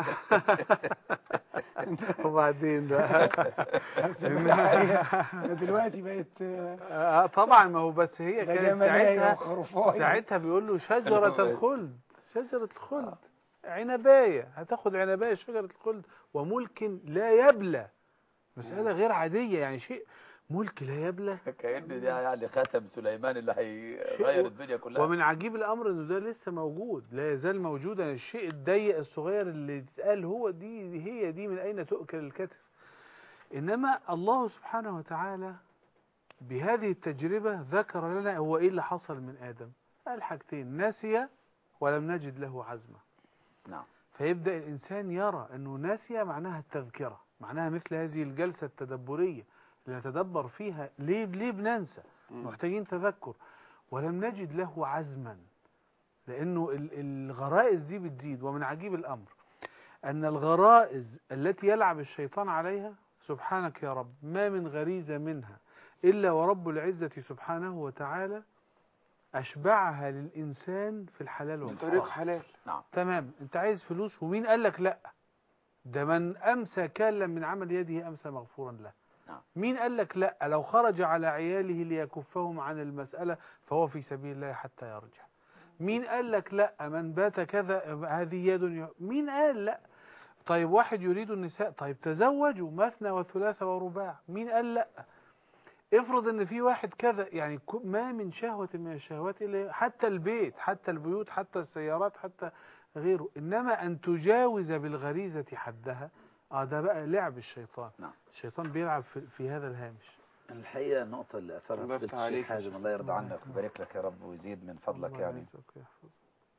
وبعدين بقى بس الحقيقة دلوقتي بقت آه، آه طبعا ما هو بس هي ده كانت جمالية ساعتها وخرفاية ساعتها بيقول له شجرة الخلد شجرة الخلد عنباية هتاخد عنباية شجرة الخلد وملك لا يبلى مسألة غير عادية يعني شيء ملك لا يبلى كأن ده يعني خاتم سليمان اللي هيغير الدنيا كلها ومن عجيب الأمر إنه ده لسه موجود لا يزال موجودا الشيء الضيق الصغير اللي اتقال هو دي هي دي من أين تؤكل الكتف إنما الله سبحانه وتعالى بهذه التجربة ذكر لنا هو إيه اللي حصل من آدم قال حاجتين نسي ولم نجد له عزمة نعم فيبدأ الإنسان يرى أنه ناسية معناها التذكرة معناها مثل هذه الجلسة التدبرية لنتدبر فيها ليه ليه بننسى مم. محتاجين تذكر ولم نجد له عزما لأنه ال- الغرائز دي بتزيد ومن عجيب الأمر أن الغرائز التي يلعب الشيطان عليها سبحانك يا رب ما من غريزة منها إلا ورب العزة سبحانه وتعالى أشبعها للإنسان في الحلال بطريق والحرام حلال نعم تمام أنت عايز فلوس ومين قال لك لأ ده من أمسى كالا من عمل يده أمسى مغفورا له نعم. مين قال لك لأ لو خرج على عياله ليكفهم عن المسألة فهو في سبيل الله حتى يرجع مين قال لك لا من بات كذا هذه يد ي- مين قال لا طيب واحد يريد النساء طيب تزوجوا مثنى وثلاث ورباع مين قال لا افرض ان في واحد كذا يعني ك- ما من شهوة من الشهوات الا حتى البيت حتى البيوت حتى السيارات حتى غيره انما ان تجاوز بالغريزة حدها اه ده بقى لعب الشيطان نعم. الشيطان بيلعب في, في هذا الهامش الحقيقة النقطة اللي أثرها الله فضيلة يفتح عليك الشيخ يا حازم شيخ. الله يرضى الله عنك يكرمك. ويبارك لك يا رب ويزيد من فضلك الله يعني يعزك ويحفظك.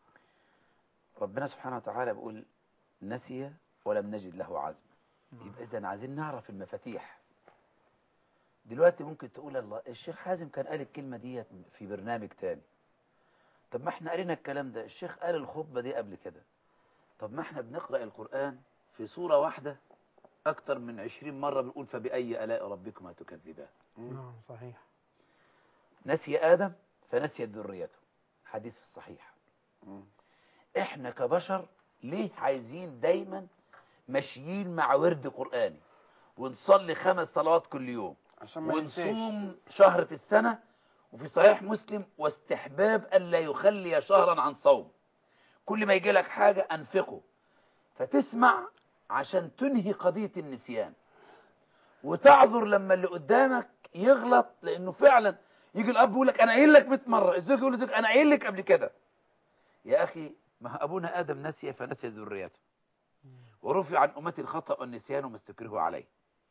ربنا سبحانه وتعالى بيقول نسي ولم نجد له عزما يبقى إذا عايزين نعرف المفاتيح دلوقتي ممكن تقول الله الشيخ حازم كان قال الكلمة ديت في برنامج تاني طب ما احنا قرينا الكلام ده الشيخ قال الخطبة دي قبل كده طب ما احنا بنقرأ القرآن في سورة واحدة أكتر من عشرين مرة بنقول فبأي آلاء ربكما تكذبان نعم صحيح نسي آدم فنسيت ذريته حديث في الصحيح مم. احنا كبشر ليه عايزين دايما ماشيين مع ورد قرآني ونصلي خمس صلوات كل يوم عشان ما ينساش ونصوم شهر في السنة وفي صحيح مسلم واستحباب ألا يخلي شهرا عن صوم كل ما يجي لك حاجة أنفقه فتسمع عشان تنهي قضية النسيان وتعذر لما اللي قدامك يغلط لأنه فعلا يجي الأب يقول لك أنا قايل لك 100 مرة الزوج يقول لزوج أنا قايل لك قبل كده يا أخي ما أبونا آدم نسي فنسي ذريته ورفع عن أمتي الخطأ والنسيان وما استكرهوا عليه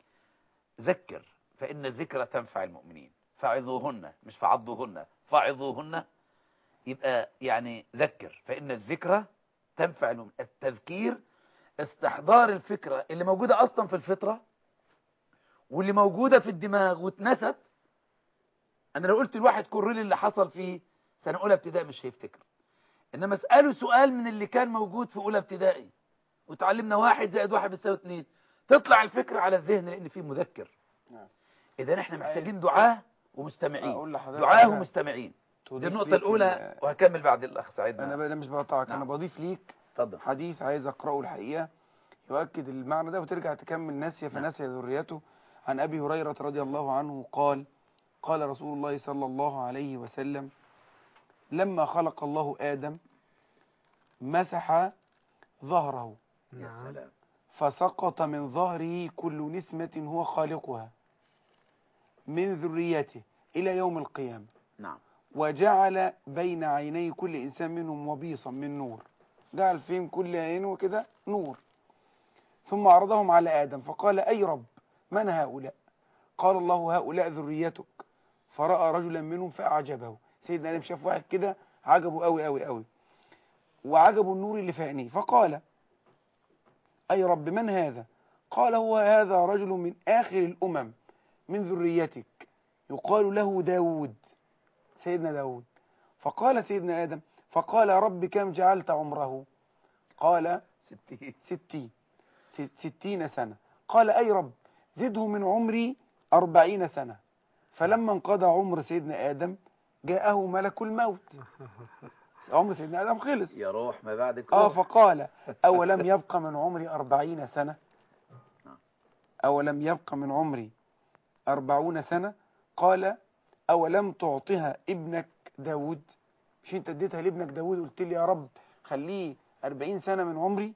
ذكر فإن الذكرى تنفع المؤمنين فعظوهن مش فعضوهن فعظوهن يبقى يعني ذكر فإن الذكرى تنفع المؤمنين التذكير استحضار الفكرة اللي موجودة أصلا في الفطرة واللي موجودة في الدماغ واتنست أنا لو قلت الواحد كرر اللي حصل في سنة أولى ابتدائي مش هيفتكر إنما اسأله سؤال من اللي كان موجود في أولى ابتدائي وتعلمنا واحد زائد واحد بيساوي اتنين تطلع الفكرة على الذهن لأن فيه مذكر نعم. إذا احنا محتاجين دعاة ومستمعين أقول لحضرتك دعاة حاجة ومستمعين تضيف دي النقطة ليك الأولى ال- وهكمل بعد الأخ سعيد انا معاذ. بقى مش بقطعك نعم. انا بضيف ليك اتفضل حديث عايز اقراه الحقيقه يؤكد المعنى ده وترجع تكمل ناسيه فنسي ذريته عن ابي هريره رضي الله عنه قال قال رسول الله صلى الله عليه وسلم لما خلق الله ادم مسح ظهره يا نعم سلام فسقط من ظهره كل نسمة هو خالقها من ذريته إلى يوم القيامة نعم وجعل بين عيني كل إنسان منهم وبيصا من نور جعل فيهم كل عين كده نور ثم عرضهم على آدم فقال أي رب من هؤلاء قال الله هؤلاء ذريتك فرأى رجلا منهم فأعجبه سيدنا آدم شاف واحد كده عجبه قوي قوي قوي وعجبه النور اللي في عينيه فقال أي رب من هذا قال هو هذا رجل من آخر الأمم من ذريتك يقال له داود سيدنا داود فقال سيدنا آدم فقال يا رب كم جعلت عمره قال ستين ستين س- ستين سنة قال أي رب زده من عمري أربعين سنة فلما انقضى عمر سيدنا آدم جاءه ملك الموت عمر سيدنا آدم خلص يا روح ما بعدك اه روح. فقال أولم يبق من عمري أربعين سنة أولم يبق من عمري أربعون سنة قال أولم تعطها ابنك داود مش انت اديتها لابنك داود قلت لي يا رب خليه أربعين سنة من عمري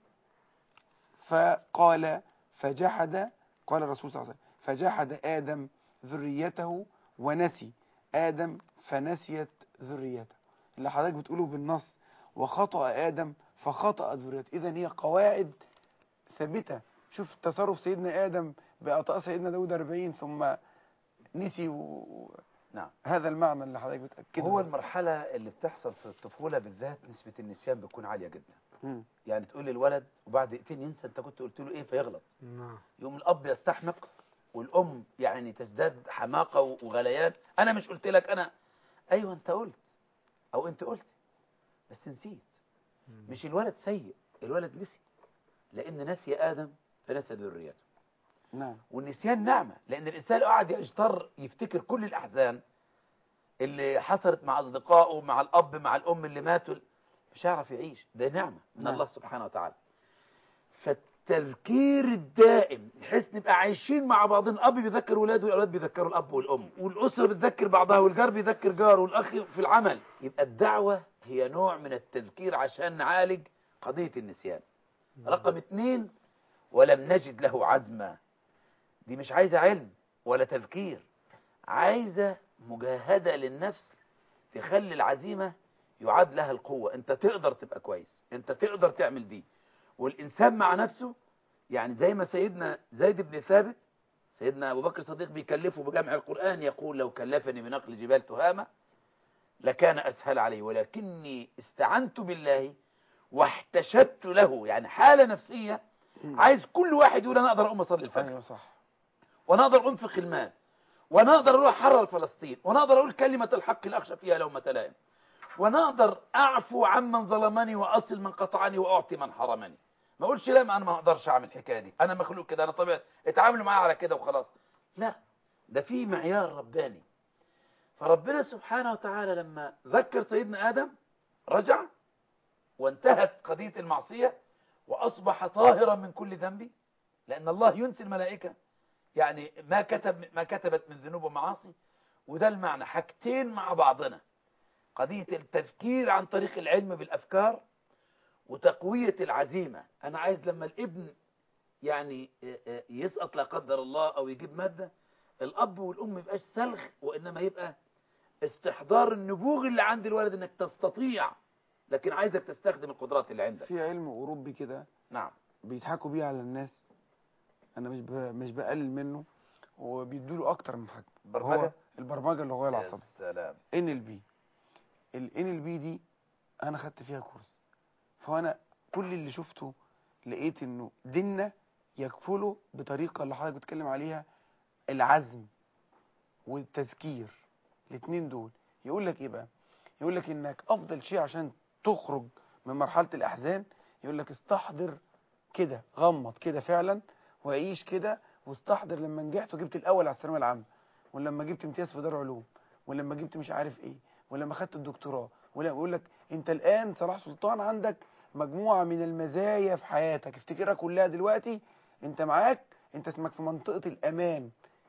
فقال فجحد قال الرسول صلى الله عليه وسلم فجحد آدم ذريته ونسي آدم فنسيت ذريته اللي حضرتك بتقوله بالنص وخطأ آدم فخطأت ذريته إذا هي قواعد ثابتة شوف تصرف سيدنا آدم بأطاء سيدنا داود 40 ثم نسي و... نعم هذا المعنى اللي حضرتك بتأكده هو المرحلة اللي بتحصل في الطفولة بالذات نسبة النسيان بتكون عالية جدا مم. يعني تقول للولد وبعد دقيقتين ينسى انت كنت قلت له ايه فيغلط نعم يقوم الاب يستحمق والام يعني تزداد حماقه وغليان انا مش قلت لك انا ايوه انت قلت او انت قلت بس نسيت مش الولد سيء الولد نسي لان نسي ادم فنسى ذريته نعم والنسيان نعمة لأن الإنسان قاعد يجتر يفتكر كل الأحزان اللي حصلت مع أصدقائه مع الأب مع الأم اللي ماتوا مش هيعرف يعيش ده نعمة من نعم. الله سبحانه وتعالى فالتذكير الدائم بحيث نبقى عايشين مع بعضنا الأب بيذكر ولاده والأولاد بيذكروا الأب والأم والأسرة بتذكر بعضها والجار بيذكر جاره والأخ في العمل يبقى الدعوة هي نوع من التذكير عشان نعالج قضية النسيان رقم اتنين ولم نجد له عزما دي مش عايزة علم ولا تذكير عايزة مجاهدة للنفس تخلي العزيمة يعاد لها القوة انت تقدر تبقى كويس انت تقدر تعمل دي والإنسان مع نفسه يعني زي ما سيدنا زيد بن ثابت سيدنا أبو بكر الصديق بيكلفه بجمع القرآن يقول لو كلفني بنقل جبال تهامة لكان أسهل علي ولكني استعنت بالله واحتشدت له يعني حالة نفسية عايز كل واحد يقول أنا أقدر أقوم أصلي الفجر ايوه صح وانا اقدر انفق المال وانا اقدر اروح احرر فلسطين وانا اقدر اقول كلمة الحق لا اخشى فيها لومة لائم وانا اقدر اعفو عمن ظلمني واصل من قطعني واعطي من حرمني ما اقولش لا ما انا ما اقدرش اعمل الحكايه دي انا مخلوق كده انا طبيعي اتعاملوا معايا على كده وخلاص لا ده في معيار رباني فربنا سبحانه وتعالى لما ذكر سيدنا ادم رجع وانتهت قضيه المعصيه واصبح طاهرا من كل ذنب لان الله ينسي الملائكه يعني ما كتب ما كتبت من ذنوب ومعاصي وده المعنى حاجتين مع بعضنا قضية التفكير عن طريق العلم بالأفكار وتقوية العزيمة أنا عايز لما الابن يعني آه، آه، يسقط لا قدر الله أو يجيب مادة الأب والأم يبقاش سلخ وإنما يبقى استحضار النبوغ اللي عند الولد إنك تستطيع لكن عايزك تستخدم القدرات اللي عندك في علم اوروبي كده نعم بيضحكوا بيه على الناس انا مش ب... مش بقلل منه وبيدوا له اكتر من حاجه برمجة؟ هو البرمجه اللغويه يا العصبيه سلام ان ال بي الان ال بي دي انا خدت فيها كورس فانا كل اللي شفته لقيت انه ديننا يكفله بطريقه اللي حضرتك بتتكلم عليها العزم والتذكير الاثنين دول يقول لك ايه بقى يقول لك انك افضل شيء عشان تخرج من مرحله الاحزان يقول لك استحضر كده غمض كده فعلا وعيش كده واستحضر لما نجحت وجبت الاول على الثانويه العامه ولما جبت امتياز في دار علوم ولما جبت مش عارف ايه ولما خدت الدكتوراه ولا بيقول لك انت الان صلاح سلطان عندك مجموعه من المزايا في حياتك افتكرها كلها دلوقتي انت معاك انت اسمك في منطقه الامان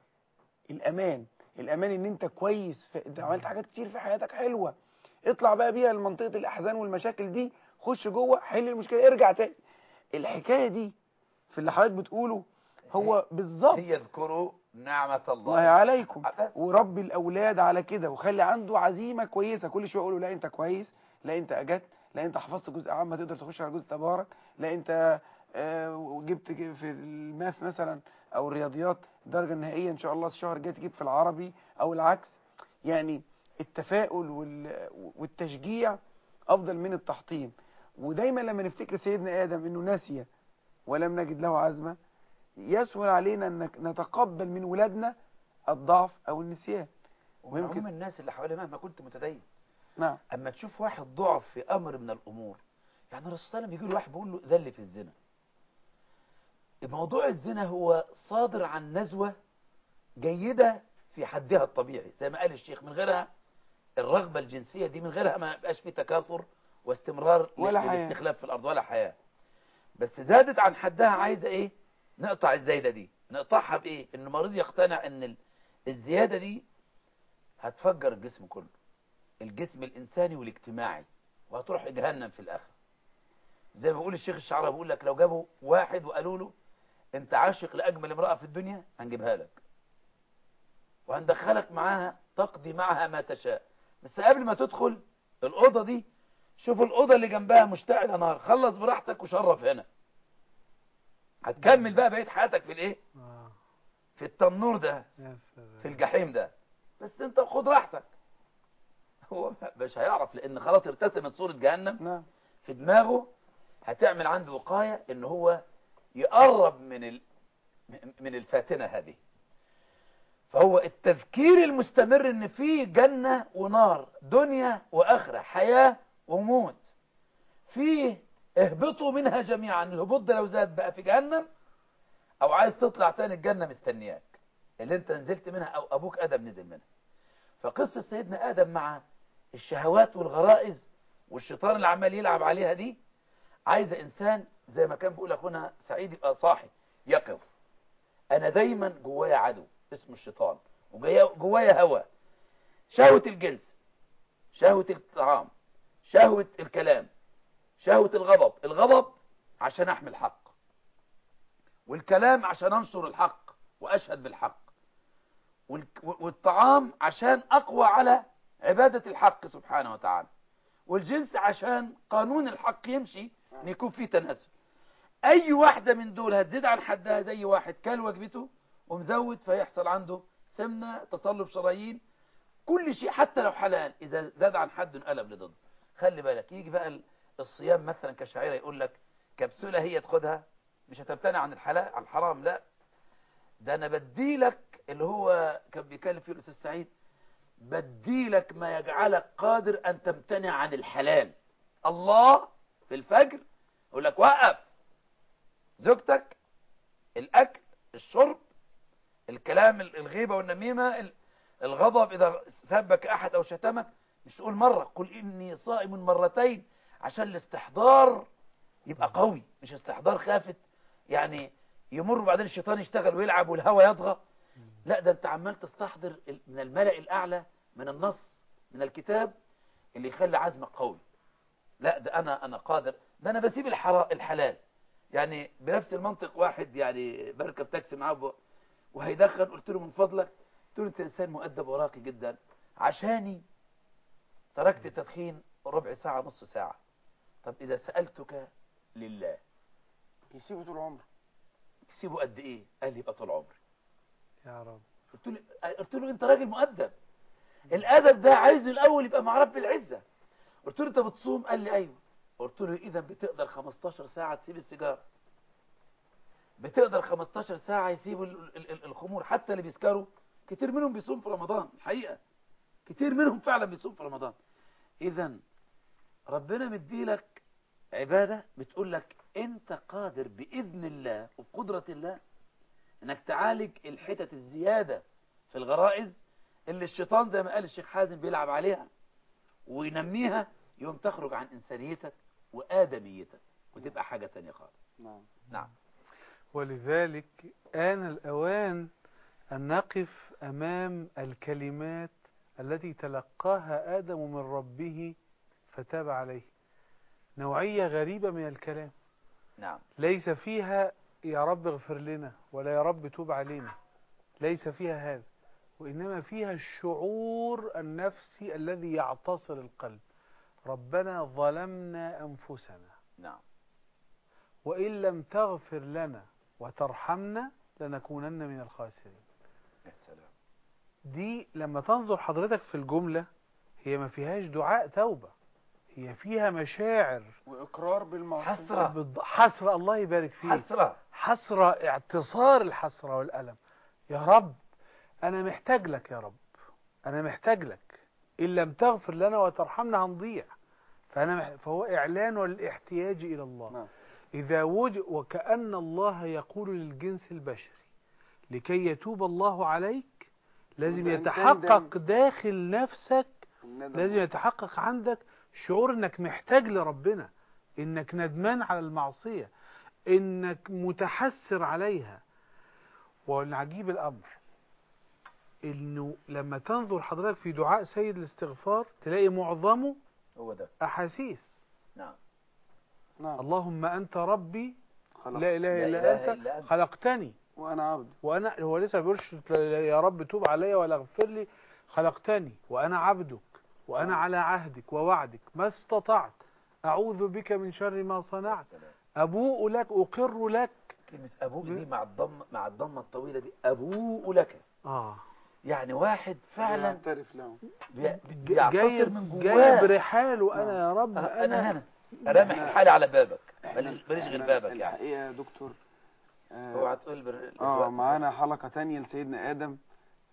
الامان الامان ان انت كويس في... انت عملت حاجات كتير في حياتك حلوه اطلع بقى بيها لمنطقه الاحزان والمشاكل دي خش جوه حل المشكله ارجع تاني الحكايه دي في اللي حضرتك بتقوله هو بالظبط يذكروا نعمة الله الله عليكم بس. وربي الاولاد على كده وخلي عنده عزيمه كويسه كل شويه يقول له لا انت كويس لا انت اجت لا انت حفظت جزء عام تقدر تخش على جزء تبارك لا انت آه، جبت ك- في الماث مثلا او الرياضيات درجه نهائيه ان شاء الله الشهر الجاي تجيب في العربي او العكس يعني التفاؤل وال- والتشجيع افضل من التحطيم ودايما لما نفتكر سيدنا ادم انه نسي ولم نجد له عزمه يسهل علينا ان نتقبل من ولادنا الضعف او النسيان ومن ويمكن- عموم الناس اللي حوالي مهما كنت متدين نعم اما تشوف واحد ضعف في امر من الامور يعني الرسول صلى الله عليه وسلم يجي له واحد بيقول له ذل في الزنا موضوع الزنا هو صادر عن نزوة جيدة في حدها الطبيعي زي ما قال الشيخ من غيرها الرغبة الجنسية دي من غيرها ما يبقاش في تكاثر واستمرار ولا لل- حياة. للاستخلاف في الأرض ولا حياة بس زادت عن حدها عايزة ايه نقطع الزايدة دي نقطعها بايه ان المريض يقتنع ان ال- الزيادة دي هتفجر الجسم كله الجسم الإنساني والاجتماعي وهتروح لجهنم في الآخر زي ما بيقول الشيخ الشعراوي بيقول لك لو جابوا واحد وقالوا له انت عاشق لأجمل امرأة في الدنيا هنجيبها لك وهندخلك معاها تقضي معها ما تشاء بس قبل ما تدخل الأوضة دي شوف الأوضة اللي جنبها مشتعلة نار خلص براحتك وشرف هنا هتكمل بقى بقية حياتك في الايه آه. في التنور ده يا سلام في الجحيم ده بس انت خد راحتك هو مش هيعرف لان خلاص ارتسمت صورة جهنم نعم في دماغه هتعمل عنده وقاية ان هو يقرب من ال... من الفاتنة هذه فهو التذكير المستمر ان في جنة ونار دنيا واخرة حياة وموت فيه اهبطوا منها جميعا الهبوط ده لو زاد بقى في جهنم او عايز تطلع تاني الجنة مستنياك اللي انت نزلت منها او ابوك ادم نزل منها فقصة سيدنا ادم مع الشهوات والغرائز والشيطان اللي عمال يلعب عليها دي عايزة انسان زي ما كان بيقول اخونا سعيد يبقى صاحي يقظ انا دايما جوايا عدو اسمه الشيطان وجوايا جوايا هوى شهوة الجنس شهوة الطعام شهوة الكلام شهوة الغضب الغضب عشان احمي الحق والكلام عشان انشر الحق واشهد بالحق والك- والطعام عشان اقوى على عبادة الحق سبحانه وتعالى والجنس عشان قانون الحق يمشي ان يكون فيه تناسل اي واحدة من دول هتزيد عن حدها زي واحد كل وجبته ومزود فيحصل عنده سمنة تصلب شرايين كل شيء حتى لو حلال اذا زاد عن حد انقلب لضد خلي بالك يجي بقى ال- الصيام مثلا كشاعرة يقول لك كبسولة هي تاخدها مش هتمتنع عن الحلال عن الحرام لا ده انا بديلك اللي هو كان بيتكلم فيه الاستاذ سعيد بديلك ما يجعلك قادر ان تمتنع عن الحلال الله في الفجر يقول لك وقف زوجتك الاكل الشرب الكلام الغيبه والنميمه ال- الغضب اذا سبك احد او شتمك مش تقول مره قل اني صائم مرتين عشان الاستحضار يبقى قوي مش استحضار خافت يعني يمر وبعدين الشيطان يشتغل ويلعب والهوى يطغى لا ده انت عمال تستحضر ال- من الملأ الأعلى من النص من الكتاب اللي يخلي عزمك قوي لا ده أنا أنا قادر ده أنا بسيب الحرا الحلال يعني بنفس المنطق واحد يعني بركب تاكسي معاه ب- وهيدخن قلت له من فضلك قلت له انت انسان مؤدب وراقي جدا عشاني تركت التدخين ربع ساعة نص ساعة طب إذا سألتك لله يسيبه طول عمره تسيبه قد إيه قال لي يبقى طول عمري يا رب قلت له قلت له انت راجل مؤدب الادب ده عايزه الاول يبقى مع رب العزه قلت له انت بتصوم قال لي ايوه قلت له اذا بتقدر 15 ساعه تسيب السيجاره بتقدر 15 ساعه يسيبوا ال- ال- ال- الخمور حتى اللي بيسكروا كتير منهم بيصوم في رمضان الحقيقه كتير منهم فعلا بيصوم في رمضان اذا ربنا مديلك عباده بتقول لك انت قادر باذن الله وبقدره الله انك تعالج الحتت الزيادة في الغرائز اللي الشيطان زي ما قال الشيخ حازم بيلعب عليها وينميها يوم تخرج عن انسانيتك وادميتك وتبقى حاجة تانية خالص نعم نعم ولذلك آن الأوان أن نقف أمام الكلمات التي تلقاها آدم من ربه فتاب عليه نوعية غريبة من الكلام نعم ليس فيها يا رب اغفر لنا ولا يا رب توب علينا ليس فيها هذا وإنما فيها الشعور النفسي الذي يعتصر القلب ربنا ظلمنا أنفسنا نعم وإن لم تغفر لنا وترحمنا لنكونن من الخاسرين يا سلام دي لما تنظر حضرتك في الجملة هي ما فيهاش دعاء توبة هي فيها مشاعر واقرار بالمعصيه حسرة بالض- حسرة الله يبارك فيك حسرة حسرة اعتصار الحسرة والألم يا رب أنا محتاج لك يا رب أنا محتاج لك إن لم تغفر لنا وترحمنا هنضيع فأنا مح... فهو إعلان الاحتياج إلى الله نعم. إذا وجد وكأن الله يقول للجنس البشري لكي يتوب الله عليك لازم وأن يتحقق تندم. داخل نفسك الندم. لازم يتحقق عندك شعور انك محتاج لربنا انك ندمان على المعصية انك متحسر عليها والعجيب الامر انه لما تنظر حضرتك في دعاء سيد الاستغفار تلاقي معظمه هو ده احاسيس نعم نعم اللهم انت ربي خلاص لا اله لا الا إله انت إلا أنت. خلقتني وانا عبد وانا هو لسه ما بيقولش يا رب توب علي ولا اغفر لي خلقتني وانا عبدك وانا آه. على عهدك ووعدك ما استطعت اعوذ بك من شر ما يا صنعت سلام ابوء لك اقر لك كلمة أبوك دي مع الضم مع الضمة الطويلة دي أبوء لك اه يعني واحد فعلا يعترف له بي- ج- بيعتصر جايب من جايب جواه رحاله انا يا رب أه، انا, أنا هنا رامح الحالي على بابك ماليش ماليش غير إحنا بابك يعني الحقيقه يا دكتور اوعى اه, تقول بر... آه معانا حلقه تانية لسيدنا ادم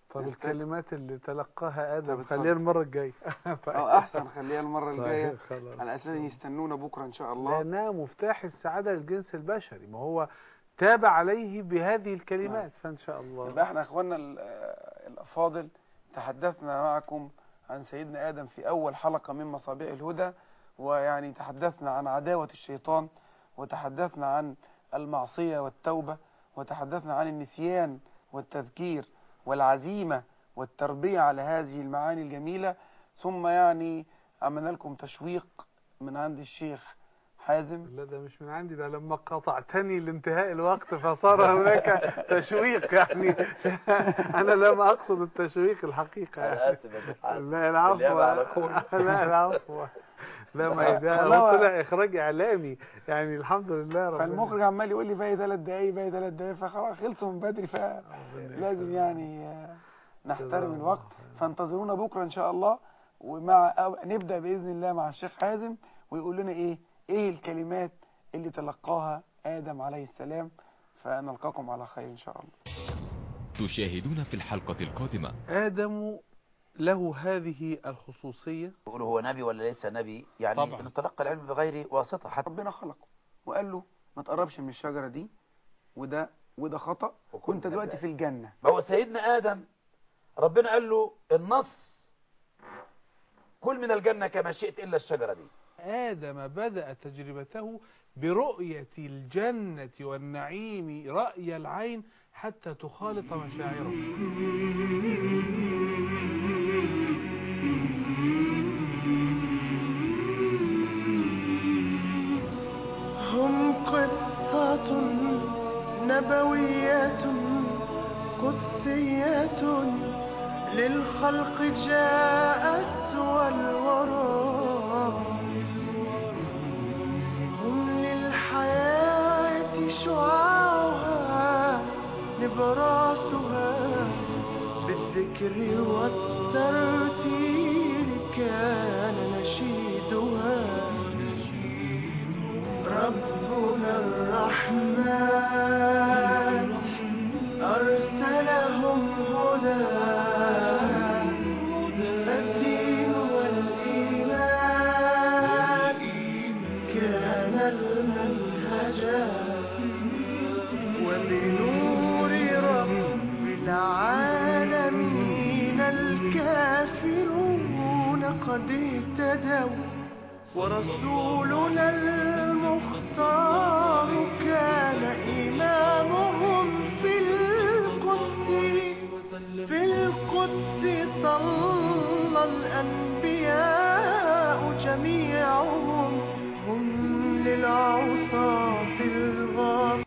طب نستك- الكلمات اللي تلقاها ادم طب خليها اتفضل. المره الجايه اه احسن خليها المره طيب، الجايه خلاص. على اساس يستنونا بكره ان شاء الله لانها مفتاح السعاده للجنس البشري ما هو تاب عليه بهذه الكلمات فان شاء يبقى الله احنا اخواننا ال- آه، الافاضل تحدثنا معكم عن سيدنا ادم في اول حلقه من مصابيح الهدى ويعني تحدثنا عن عداوه الشيطان وتحدثنا عن المعصيه والتوبه وتحدثنا عن النسيان والتذكير والعزيمه والتربيه على هذه المعاني الجميله ثم يعني عملنا لكم تشويق من عند الشيخ حازم لا ده مش من عندي ده لما قطعتني لانتهاء الوقت فصار هناك تشويق يعني انا لم اقصد التشويق الحقيقه انا يعني. اسف يا شيخ حازم. لا العفو بالنيابة على كل. لا العفو لا ما ده والله هو ما- طلع اخراج اعلامي يعني الحمد لله ربنا فالمخرج عمال يقول لي باقي ثلاث دقايق باقي ثلاث دقايق فخلاص خلصوا من بدري فلازم يعني آه، نحترم الوقت فانتظرونا بكره ان شاء الله ومع أو نبدا باذن الله مع الشيخ حازم ويقول لنا ايه ايه الكلمات اللي تلقاها ادم عليه السلام فنلقاكم على خير ان شاء الله تشاهدون في الحلقة القادمة ادم له هذه الخصوصيه يقولوا هو نبي ولا ليس نبي يعني طبعا. نتلقى العلم بغير واسطة حتى ربنا خلقه وقال له ما تقربش من الشجره دي وده وده خطا وكل وانت من دلوقتي ذلك. في الجنه ما هو سيدنا آدم ربنا قال له النص كل من الجنة كما شئت إلا الشجرة دي آدم بدأ تجربته برؤية الجنة والنعيم رأي العين حتى تخالط مشاعره هم قصة نبوية قدسية للخلق جاءت والورى هم للحياة شعاعها نبراسها بالذكر والترتيل كان نشيدها ربنا الرحمن أرسلهم هدى فالدين والإيمان كان المنهجا وبنور رب العالمين الكافرون قد اهتدوا ورسولنا المختار كان إمامهم في القدس في القدس صلى الأنبياء جميعهم